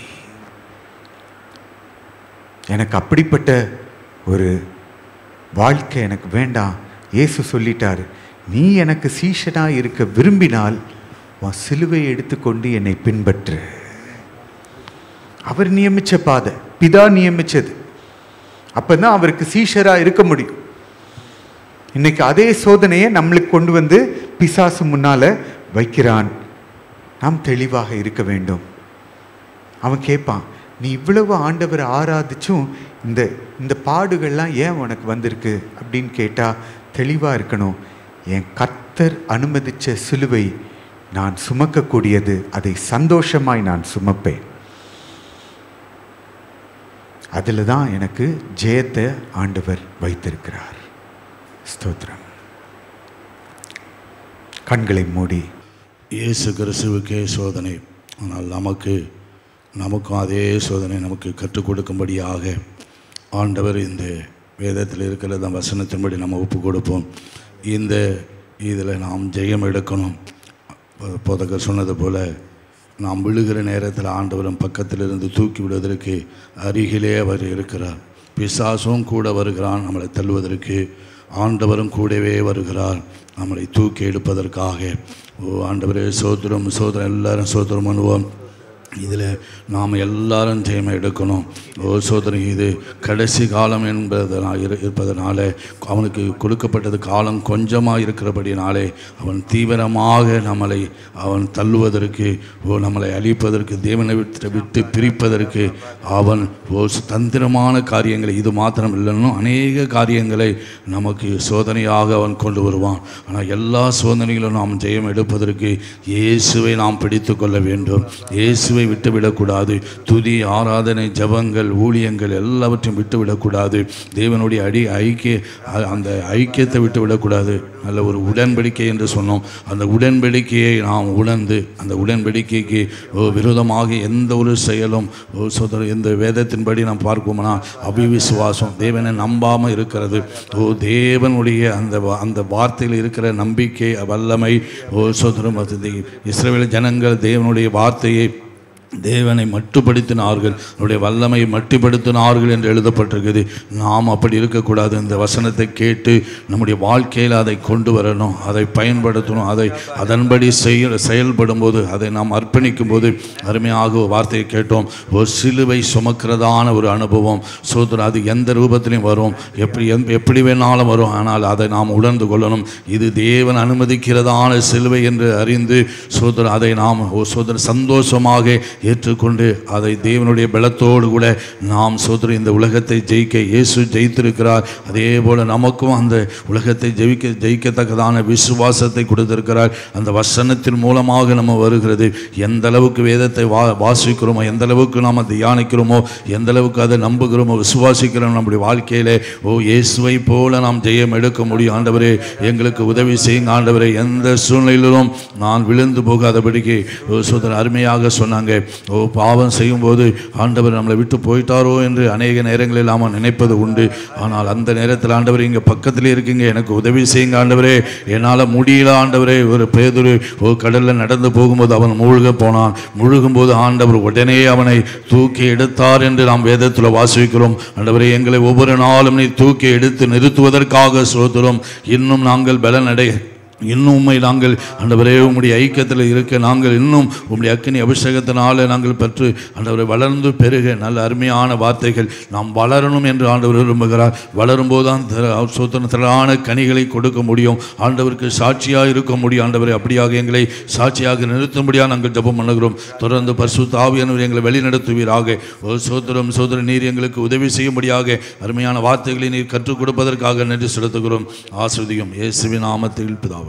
[SPEAKER 3] எனக்கு அப்படிப்பட்ட ஒரு வாழ்க்கை எனக்கு வேண்டாம் இயேசு சொல்லிட்டார் நீ எனக்கு சீஷனாக இருக்க விரும்பினால் உன் சிலுவை எடுத்துக்கொண்டு என்னை பின்பற்று அவர் நியமிச்ச பாதை பிதா நியமிச்சது அப்பதான் அவருக்கு சீஷரா இருக்க முடியும் இன்னைக்கு அதே சோதனையை நம்மளுக்கு கொண்டு வந்து பிசாசு முன்னால வைக்கிறான் நாம் தெளிவாக இருக்க வேண்டும் அவன் கேட்பான் நீ இவ்வளவு ஆண்டவரை ஆராதிச்சும் இந்த இந்த பாடுகள்லாம் ஏன் உனக்கு வந்திருக்கு அப்படின்னு கேட்டா தெளிவா இருக்கணும் என் கர்த்தர் அனுமதிச்ச சிலுவை நான் சுமக்கக்கூடியது அதை சந்தோஷமாய் நான் சுமப்பேன் அதில் தான் எனக்கு ஜெயத்தை ஆண்டவர் வைத்திருக்கிறார் ஸ்தோத்திரம் கண்களை மூடி
[SPEAKER 5] இயேசு கிறிஸ்துவுக்கே சோதனை ஆனால் நமக்கு நமக்கும் அதே சோதனை நமக்கு கற்றுக் கொடுக்கும்படியாக ஆண்டவர் இந்த வேதத்தில் இருக்கிற அந்த வசனத்தின்படி நம்ம ஒப்பு கொடுப்போம் இந்த இதில் நாம் ஜெயம் எடுக்கணும் போ- போதகர் சொன்னது போல் நாம் விழுகிற நேரத்தில் ஆண்டவரும் பக்கத்தில் இருந்து தூக்கி விடுவதற்கு அருகிலே அவர் இருக்கிறார் பிசாசும் கூட வருகிறான் நம்மளை தள்ளுவதற்கு ஆண்டவரும் கூடவே வருகிறார் நம்மளை தூக்கி எடுப்பதற்காக ஓ ஆண்டவரே சோத்திரம் சோதரம் எல்லாரும் சோத்திரம் பண்ணுவோம் இதில் நாம் எல்லாரும் ஜெயம் எடுக்கணும் ஓ சோதனை இது கடைசி காலம் என்பதனால் இரு- இருப்பதனால அவனுக்கு கொடுக்கப்பட்டது காலம் கொஞ்சமாக இருக்கிறபடினாலே அவன் தீவிரமாக நம்மளை அவன் தள்ளுவதற்கு ஓ நம்மளை அழிப்பதற்கு தேவனை விட்டு விட்டு பிரிப்பதற்கு அவன் ஓ தந்திரமான காரியங்களை இது மாத்திரம் இல்லைன்னு அநேக காரியங்களை நமக்கு சோதனையாக அவன் கொண்டு வருவான் ஆனால் எல்லா சோதனைகளும் நாம் ஜெயம் எடுப்பதற்கு இயேசுவை நாம் பிடித்து கொள்ள வேண்டும் இயேசுவை விட்டுவிடக்கூடாது துதி ஆராதனை ஜபங்கள் ஊழியங்கள் எல்லாவற்றையும் விட்டுவிடக்கூடாது தேவனுடைய அடி ஐக்கிய அ- அந்த ஐக்கியத்தை விட்டுவிடக்கூடாது நல்ல ஒரு உடன்படிக்கை என்று சொன்னோம் அந்த உடன்படிக்கையை நாம் உணர்ந்து அந்த உடன்படிக்கைக்கு ஓ, விரோதமாக எந்த ஒரு செயலும் ஓ, சோதர எந்த வேதத்தின்படி நாம் பார்ப்போம்னா அபிவிசுவாசம் தேவனை நம்பாமல் இருக்கிறது ஓ தேவனுடைய அந்த வா- அந்த வார்த்தையில் இருக்கிற நம்பிக்கை வல்லமை ஓ சோதரம் அது இஸ்ரவேல் ஜனங்கள் தேவனுடைய வார்த்தையை தேவனை மட்டுப்படுத்தினார்கள் அவருடைய வல்லமையை மட்டுப்படுத்தினார்கள் என்று எழுதப்பட்டிருக்குது நாம் அப்படி இருக்கக்கூடாது இந்த வசனத்தை கேட்டு நம்முடைய வாழ்க்கையில் அதை கொண்டு வரணும் அதை பயன்படுத்தணும் அதை அதன்படி செய்ய செயல்படும் போது அதை நாம் அர்ப்பணிக்கும் போது அருமையாக ஒரு வார்த்தையை கேட்டோம் ஒரு சிலுவை சுமக்கிறதான ஒரு அனுபவம் சோதனை அது எந்த ரூபத்திலையும் வரும் எப்படி எந்த- எப்படி வேணாலும் வரும் ஆனால் அதை நாம் உணர்ந்து கொள்ளணும் இது தேவன் அனுமதிக்கிறதான சிலுவை என்று அறிந்து சோதர் அதை நாம் ஓ சோதர் சந்தோஷமாக ஏற்றுக்கொண்டு அதை தேவனுடைய பலத்தோடு கூட நாம் சோதர் இந்த உலகத்தை ஜெயிக்க இயேசு ஜெயித்திருக்கிறார் அதே போல நமக்கும் அந்த உலகத்தை ஜெயிக்க ஜெயிக்கத்தக்கதான விசுவாசத்தை கொடுத்திருக்கிறார் அந்த வசனத்தின் மூலமாக நம்ம வருகிறது எந்த அளவுக்கு வேதத்தை வா வாசிக்கிறோமோ எந்த அளவுக்கு நாம் தியானிக்கிறோமோ எந்த அளவுக்கு அதை நம்புகிறோமோ விசுவாசிக்கிறோம் நம்முடைய வாழ்க்கையிலே ஓ இயேசுவை போல நாம் ஜெயம் எடுக்க முடியும் ஆண்டவரே எங்களுக்கு உதவி செய்யுங்க ஆண்டவரே எந்த சூழ்நிலையிலும் நான் விழுந்து போகாதபடிக்கு ஓ சோதரன் அருமையாக சொன்னாங்க ஓ பாவம் செய்யும்போது ஆண்டவர் நம்மளை விட்டு போயிட்டாரோ என்று அநேக நேரங்களில் நாம் நினைப்பது உண்டு ஆனால் அந்த நேரத்தில் ஆண்டவர் இங்கே பக்கத்தில் இருக்கீங்க எனக்கு உதவி செய்யுங்க ஆண்டவரே என்னால் முடியல ஆண்டவரே ஒரு பேதுரு ஓ கடலில் நடந்து போகும்போது அவன் மூழ்க போனான் முழுகும்போது ஆண்டவர் உடனே அவனை தூக்கி எடுத்தார் என்று நாம் வேதத்தில் வாசிக்கிறோம் ஆண்டவரே எங்களை ஒவ்வொரு நாளும் நீ தூக்கி எடுத்து நிறுத்துவதற்காக சோதரும் இன்னும் நாங்கள் பலனடைய இன்னும் உண்மை நாங்கள் ஆண்டவரே உம்முடைய ஐக்கியத்தில் இருக்க நாங்கள் இன்னும் உம்முடைய அக்கினி அபிஷேகத்தினால நாங்கள் பெற்று ஆண்டவரை வளர்ந்து பெருக நல்ல அருமையான வார்த்தைகள் நாம் வளரணும் என்று ஆண்டவர் விரும்புகிறார் வளரும்போது தான் சுத்தனத்திலான கனிகளை கொடுக்க முடியும் ஆண்டவருக்கு சாட்சியாக இருக்க முடியும் ஆண்டவரை அப்படியாக எங்களை சாட்சியாக நிறுத்தும்படியாக நாங்கள் ஜெபம் பண்ணுகிறோம் தொடர்ந்து பரிசுத்த ஆவியானவர் எங்களை வழிநடத்துவீராக ஓ சோதரம் சோதர நீர் எங்களுக்கு உதவி செய்யும்படியாக அருமையான வார்த்தைகளை நீர் கற்றுக் கொடுப்பதற்காக நன்றி செலுத்துகிறோம் ஆசிரியம் இயேசுவின் நாமத்தில் பிதாவே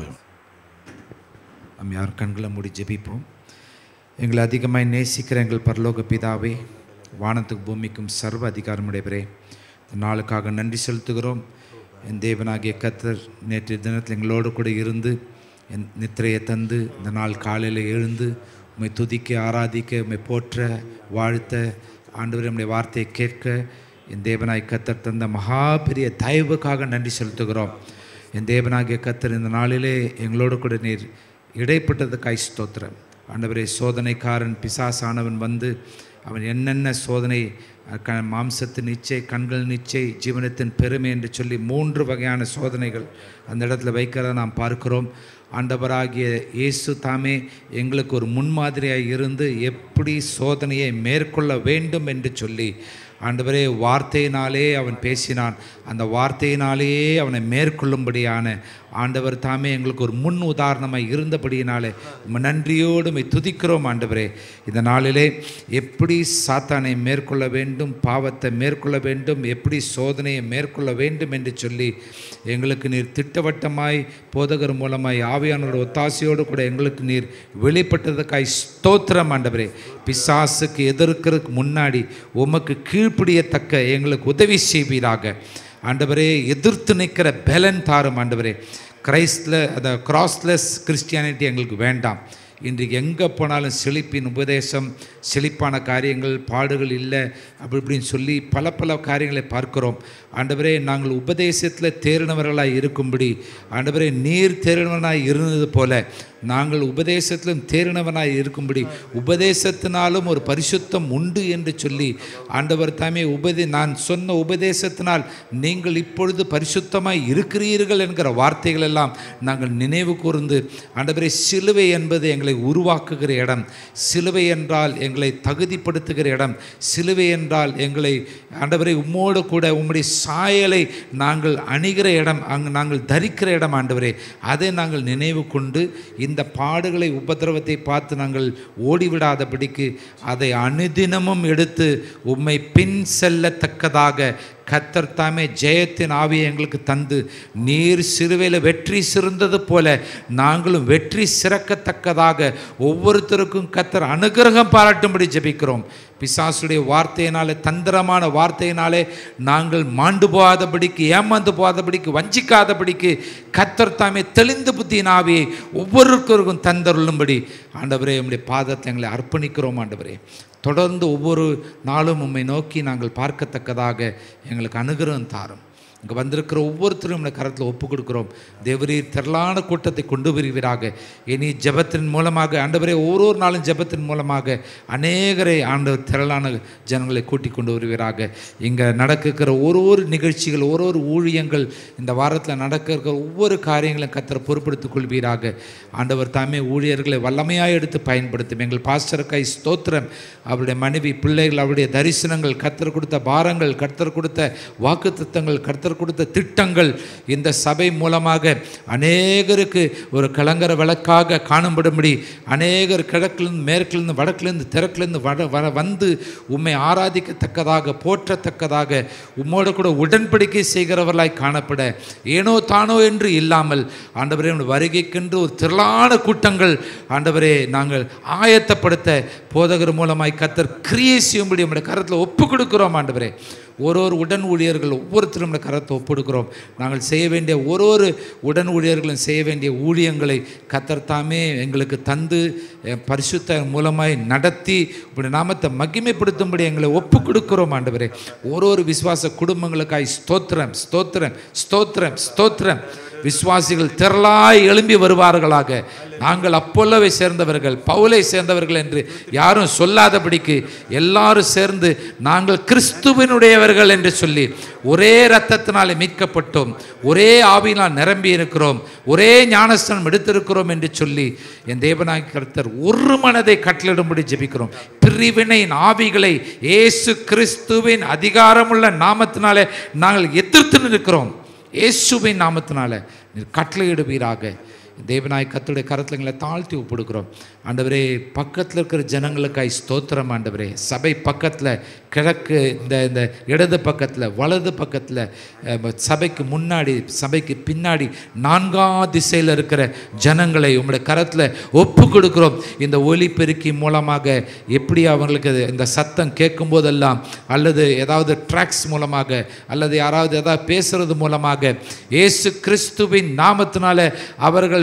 [SPEAKER 6] நம்ம யார் கண்களை மூடி ஜெபிப்போம் எங்களை அதிகமாய் நேசிக்கிற எங்கள் பரலோக பிதாவே வானத்துக்கு பூமிக்கும் சர்வ அதிகாரமுடையவரே இந்த நாளுக்காக நன்றி செலுத்துகிறோம் என் தேவனாகிய கத்தர் நேற்றைய தினத்தில் எங்களோடு கூட இருந்து என் நித்திரையை தந்து இந்த நாள் காலையில் எழுந்து உம்மை துதிக்க ஆராதிக்க உம்மை போற்ற வாழ்த்த ஆண்டவர் நம்முடைய வார்த்தையை கேட்க என் தேவனாய் கத்தர் தந்த மகா பெரிய தயவுக்காக நன்றி செலுத்துகிறோம் என் தேவனாகிய கத்தர் இந்த நாளிலே எங்களோடு கூட நீர் இடைப்பட்டதுக்காய் ஸ்தோத்திரம் ஆண்டவரே சோதனைக்காரன் பிசாசானவன் வந்து அவன் என்னென்ன சோதனை அஹ், க மாம்சத்தின் இச்சை கண்கள் நிச்சை ஜீவனத்தின் பெருமை என்று சொல்லி மூன்று வகையான சோதனைகள் அந்த இடத்துல வைக்கிறத நாம் பார்க்கிறோம் ஆண்டவராகிய இயேசு தாமே எங்களுக்கு ஒரு முன்மாதிரியாக இருந்து எப்படி சோதனையை மேற்கொள்ள வேண்டும் என்று சொல்லி ஆண்டவரே வார்த்தையினாலே அவன் பேசினான் அந்த வார்த்தையினாலேயே அவனை மேற்கொள்ளும்படியான ஆண்டவர் தாமே எங்களுக்கு ஒரு முன் உதாரணமாக இருந்தபடியினாலே உம்மை நன்றியோடு உம்மை துதிக்கிறோம் ஆண்டவரே இந்த நாளிலே எப்படி சாத்தானை மேற்கொள்ள வேண்டும் பாவத்தை மேற்கொள்ள வேண்டும் எப்படி சோதனையை மேற்கொள்ள வேண்டும் என்று சொல்லி எங்களுக்கு நீர் திட்டவட்டமாய் போதகர் மூலமாய் ஆவியானோட ஒத்தாசையோடு கூட எங்களுக்கு நீர் வெளிப்பட்டதுக்காய் ஸ்தோத்திரம் ஆண்டவரே பிசாசுக்கு எதிர்க்கிறதுக்கு முன்னாடி உமக்கு கீழ்ப்படியத்தக்க எங்களுக்கு உதவி செய்வீராக ஆண்டவரே எதிர்த்து நிற்கிற பலன் தாரும் ஆண்டவரே கிரைஸ்ட்ல அந்த கிராஸ்லெஸ் கிறிஸ்டியானிட்டி எங்களுக்கு வேண்டாம் இன்றைக்கு எங்கே போனாலும் செழிப்பின் உபதேசம் செழிப்பான காரியங்கள் பாடுகள் இல்லை அப்படி இப்படின்னு சொல்லி பல பல காரியங்களை பார்க்கிறோம் ஆண்டவரே நாங்கள் உபதேசத்தில் தேறினவர்களாய் இருக்கும்படி ஆண்டவரே நீர் தேறினவனாய் இருந்தது போல நாங்கள் உபதேசத்திலும் தேறினவனாய் இருக்கும்படி உபதேசத்தினாலும் ஒரு பரிசுத்தம் உண்டு என்று சொல்லி ஆண்டவர் தாமே உபதே நான் சொன்ன உபதேசத்தினால் நீங்கள் இப்பொழுது பரிசுத்தமாய் இருக்கிறீர்கள் என்கிற வார்த்தைகள் எல்லாம் நாங்கள் நினைவு கூர்ந்து ஆண்டவரே சிலுவை என்பது எங்களை உருவாக்குகிற இடம் சிலுவை என்றால் எங்களை தகுதிப்படுத்துகிற இடம் சிலுவை என்றால் எங்களை ஆண்டவரை உம்மோடு கூட உம்முடைய சாயலை நாங்கள் அணிகிற இடம் அங்கு நாங்கள் தரிக்கிற இடம் ஆண்டவரே அதை நாங்கள் நினைவு கொண்டு இந்த பாடுகளை உபத்திரவத்தை பார்த்து நாங்கள் ஓடிவிடாதபடிக்கு அதை அனுதினமும் எடுத்து உம்மை பின் செல்லத்தக்கதாக கத்தர் தாமே ஜெயத்தின் ஆவியை எங்களுக்கு தந்து நீர் சிறுவையில் வெற்றி சிறந்தது போல நாங்களும் வெற்றி சிறக்கத்தக்கதாக ஒவ்வொருத்தருக்கும் கத்தர் அனுகிரகம் பாராட்டும்படி ஜெபிக்கிறோம் பிசாசுடைய வார்த்தையினாலே தந்திரமான வார்த்தையினாலே நாங்கள் மாண்டு போகாதபடிக்கு ஏமாந்து போகாதபடிக்கு வஞ்சிக்காதபடிக்கு கத்தர் தாமே தெளிந்த புத்தியின் ஆவியை ஒவ்வொருத்தருக்கும் தந்தருளும்படி ஆண்டவரே உம்முடைய பாதத்தை எங்களை அர்ப்பணிக்கிறோம் ஆண்டவரே தொடர்ந்து ஒவ்வொரு நாளும் உம்மை நோக்கி நாங்கள் பார்க்கத்தக்கதாக எங்களுக்கு அனுகிரகம் தாரும் இங்கே வந்திருக்கிற ஒவ்வொருத்தரும் நம்முடைய கரத்தில் ஒப்பு கொடுக்கிறோம் தேவரீர் திரளான கூட்டத்தை கொண்டு வருவீராக இனி ஜெபத்தின் மூலமாக ஆண்டவரே ஒரு ஒரு நாளும் ஜெபத்தின் மூலமாக அநேகரை ஆண்டவர் திரளான ஜனங்களை கூட்டி கொண்டு வருவீராக இங்கே நடக்கிற ஒரு ஒரு நிகழ்ச்சிகள் ஒரு ஒரு ஊழியங்கள் இந்த வாரத்தில் நடக்க இருக்கிற ஒவ்வொரு காரியங்களையும் கத்தரை பொறுப்படுத்திக் கொள்வீராக ஆண்டவர் தாமே ஊழியர்களை வல்லமையாக எடுத்து பயன்படுத்தும் எங்கள் பாஸ்டருக்காய் ஸ்தோத்திரம் அவருடைய மனைவி பிள்ளைகள் அவருடைய தரிசனங்கள் கத்தர் கொடுத்த பாரங்கள் கர்த்தர் கொடுத்த வாக்குத்தத்தங்கள் கர்த்தர் கொடுத்த திட்டங்கள் இந்த சபை மூலமாக அநேகருக்கு ஒரு கலங்கர விளக்காக காணப்படும்படி அநேகர் கிழக்கிலிருந்து மேற்கிலிருந்து வடக்கிலிருந்து தெற்கிலிருந்து வட வர வந்து உம்மை ஆராதிக்கத்தக்கதாக போற்றத்தக்கதாக உம்மோடு கூட உடன்படிக்கை செய்கிறவர்களாய் காணப்பட ஏனோ தானோ என்று இல்லாமல் ஆண்டவரே உம்முடைய வருகைக்கென்று ஒரு திரளான கூட்டங்கள் ஆண்டவரே நாங்கள் ஆயத்தப்படுத்த போதகர் மூலமாய் கத்தர் கிரியை செய்யும்படி உம்முடைய கரத்தில் ஒப்பு கொடுக்கிறோம் ஆண்டவரே ஒரு ஒரு உடன் ஊழியர்கள் ஒவ்வொருத்தரும் நம்முடைய கரத்தை ஒப்படுக்கிறோம் நாங்கள் செய்ய வேண்டிய ஒரு ஒரு உடன் ஊழியர்களும் செய்ய வேண்டிய ஊழியங்களை கத்தர் தாமே எங்களுக்கு தந்து அஹ், பரிசுத்த மூலமாய் நடத்தி இப்படி நாமத்தை மகிமைப்படுத்தும்படி எங்களை ஒப்பு கொடுக்கிறோம் ஆண்டவரே ஒரு ஒரு விசுவாச குடும்பங்களுக்காய் ஸ்தோத்திரம் ஸ்தோத்திரம் ஸ்தோத்திரம் ஸ்தோத்திரம் விசுவாசிகள் திரளாய் எழும்பி வருவார்களாக நாங்கள் அப்போல்லவை சேர்ந்தவர்கள் பவுலை சேர்ந்தவர்கள் என்று யாரும் சொல்லாதபடிக்கு எல்லாரும் சேர்ந்து நாங்கள் கிறிஸ்துவனுடையவர்கள் என்று சொல்லி ஒரே இரத்தத்தினாலே மீட்கப்பட்டோம் ஒரே ஆவியினால் நிரம்பி இருக்கிறோம் ஒரே ஞானஸ்தானம் எடுத்திருக்கிறோம் என்று சொல்லி என் தேவனாய் கர்த்தர் ஒரு மனதை கட்டளிடும்படி ஜெபிக்கிறோம் பிரிவினையின் ஆவிகளை இயேசு கிறிஸ்துவின் அதிகாரமுள்ள நாமத்தினாலே நாங்கள் எதிர்த்து நிற்கிறோம் இயேசுவின் நாமத்தினால நீர் கட்டளையிடுவீராக தேவனாய் கத்துடைய கரத்தில் எங்களை தாழ்த்தி ஒப்படுக்கிறோம் ஆண்டவரே பக்கத்தில் இருக்கிற ஜனங்களுக்காய் ஸ்தோத்திரம் ஆண்டவரே சபை பக்கத்தில் கிழக்கு இந்த இந்த இடது பக்கத்தில் வலது பக்கத்தில் அஹ், சபைக்கு முன்னாடி சபைக்கு பின்னாடி நான்காம் திசையில் இருக்கிற ஜனங்களை உங்களுடைய கரத்தில் ஒப்பு கொடுக்கிறோம் இந்த ஒலிபெருக்கி மூலமாக எப்படி அவங்களுக்கு இந்த சத்தம் கேட்கும் போதெல்லாம் அல்லது ஏதாவது ட்ராக்ஸ் மூலமாக அல்லது யாராவது ஏதாவது பேசுறது மூலமாக இயேசு கிறிஸ்துவின் நாமத்தினால அவர்கள்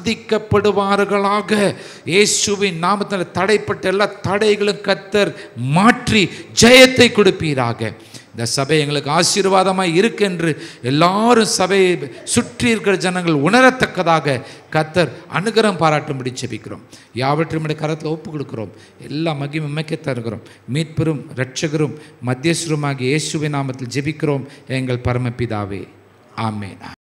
[SPEAKER 6] சந்திக்கப்படுவார்களாக இயேசுவின் நாமத்தினால தடைப்பட்ட எல்லா தடைகளும் கத்தர் மாற்றி ஜெயத்தை கொடுப்பீராக இந்த சபை எங்களுக்கு ஆசீர்வாதமாக இருக்கென்று எல்லாரும் சபையை சுற்றி இருக்கிற ஜனங்கள் உணரத்தக்கதாக கத்தர் அனுகிரகம் பாராட்டும்படி செபிக்கிறோம் யாவற்றையும் நம்முடைய கரத்தில் ஒப்பு கொடுக்கிறோம் எல்லா மகிமை உமைக்க தருகிறோம் மீட்பெரும் இரட்சகரும் மத்தியஸ்வருமாகிய இயேசுவின் நாமத்தில் ஜெபிக்கிறோம் எங்கள் பரமபிதாவே ஆமென்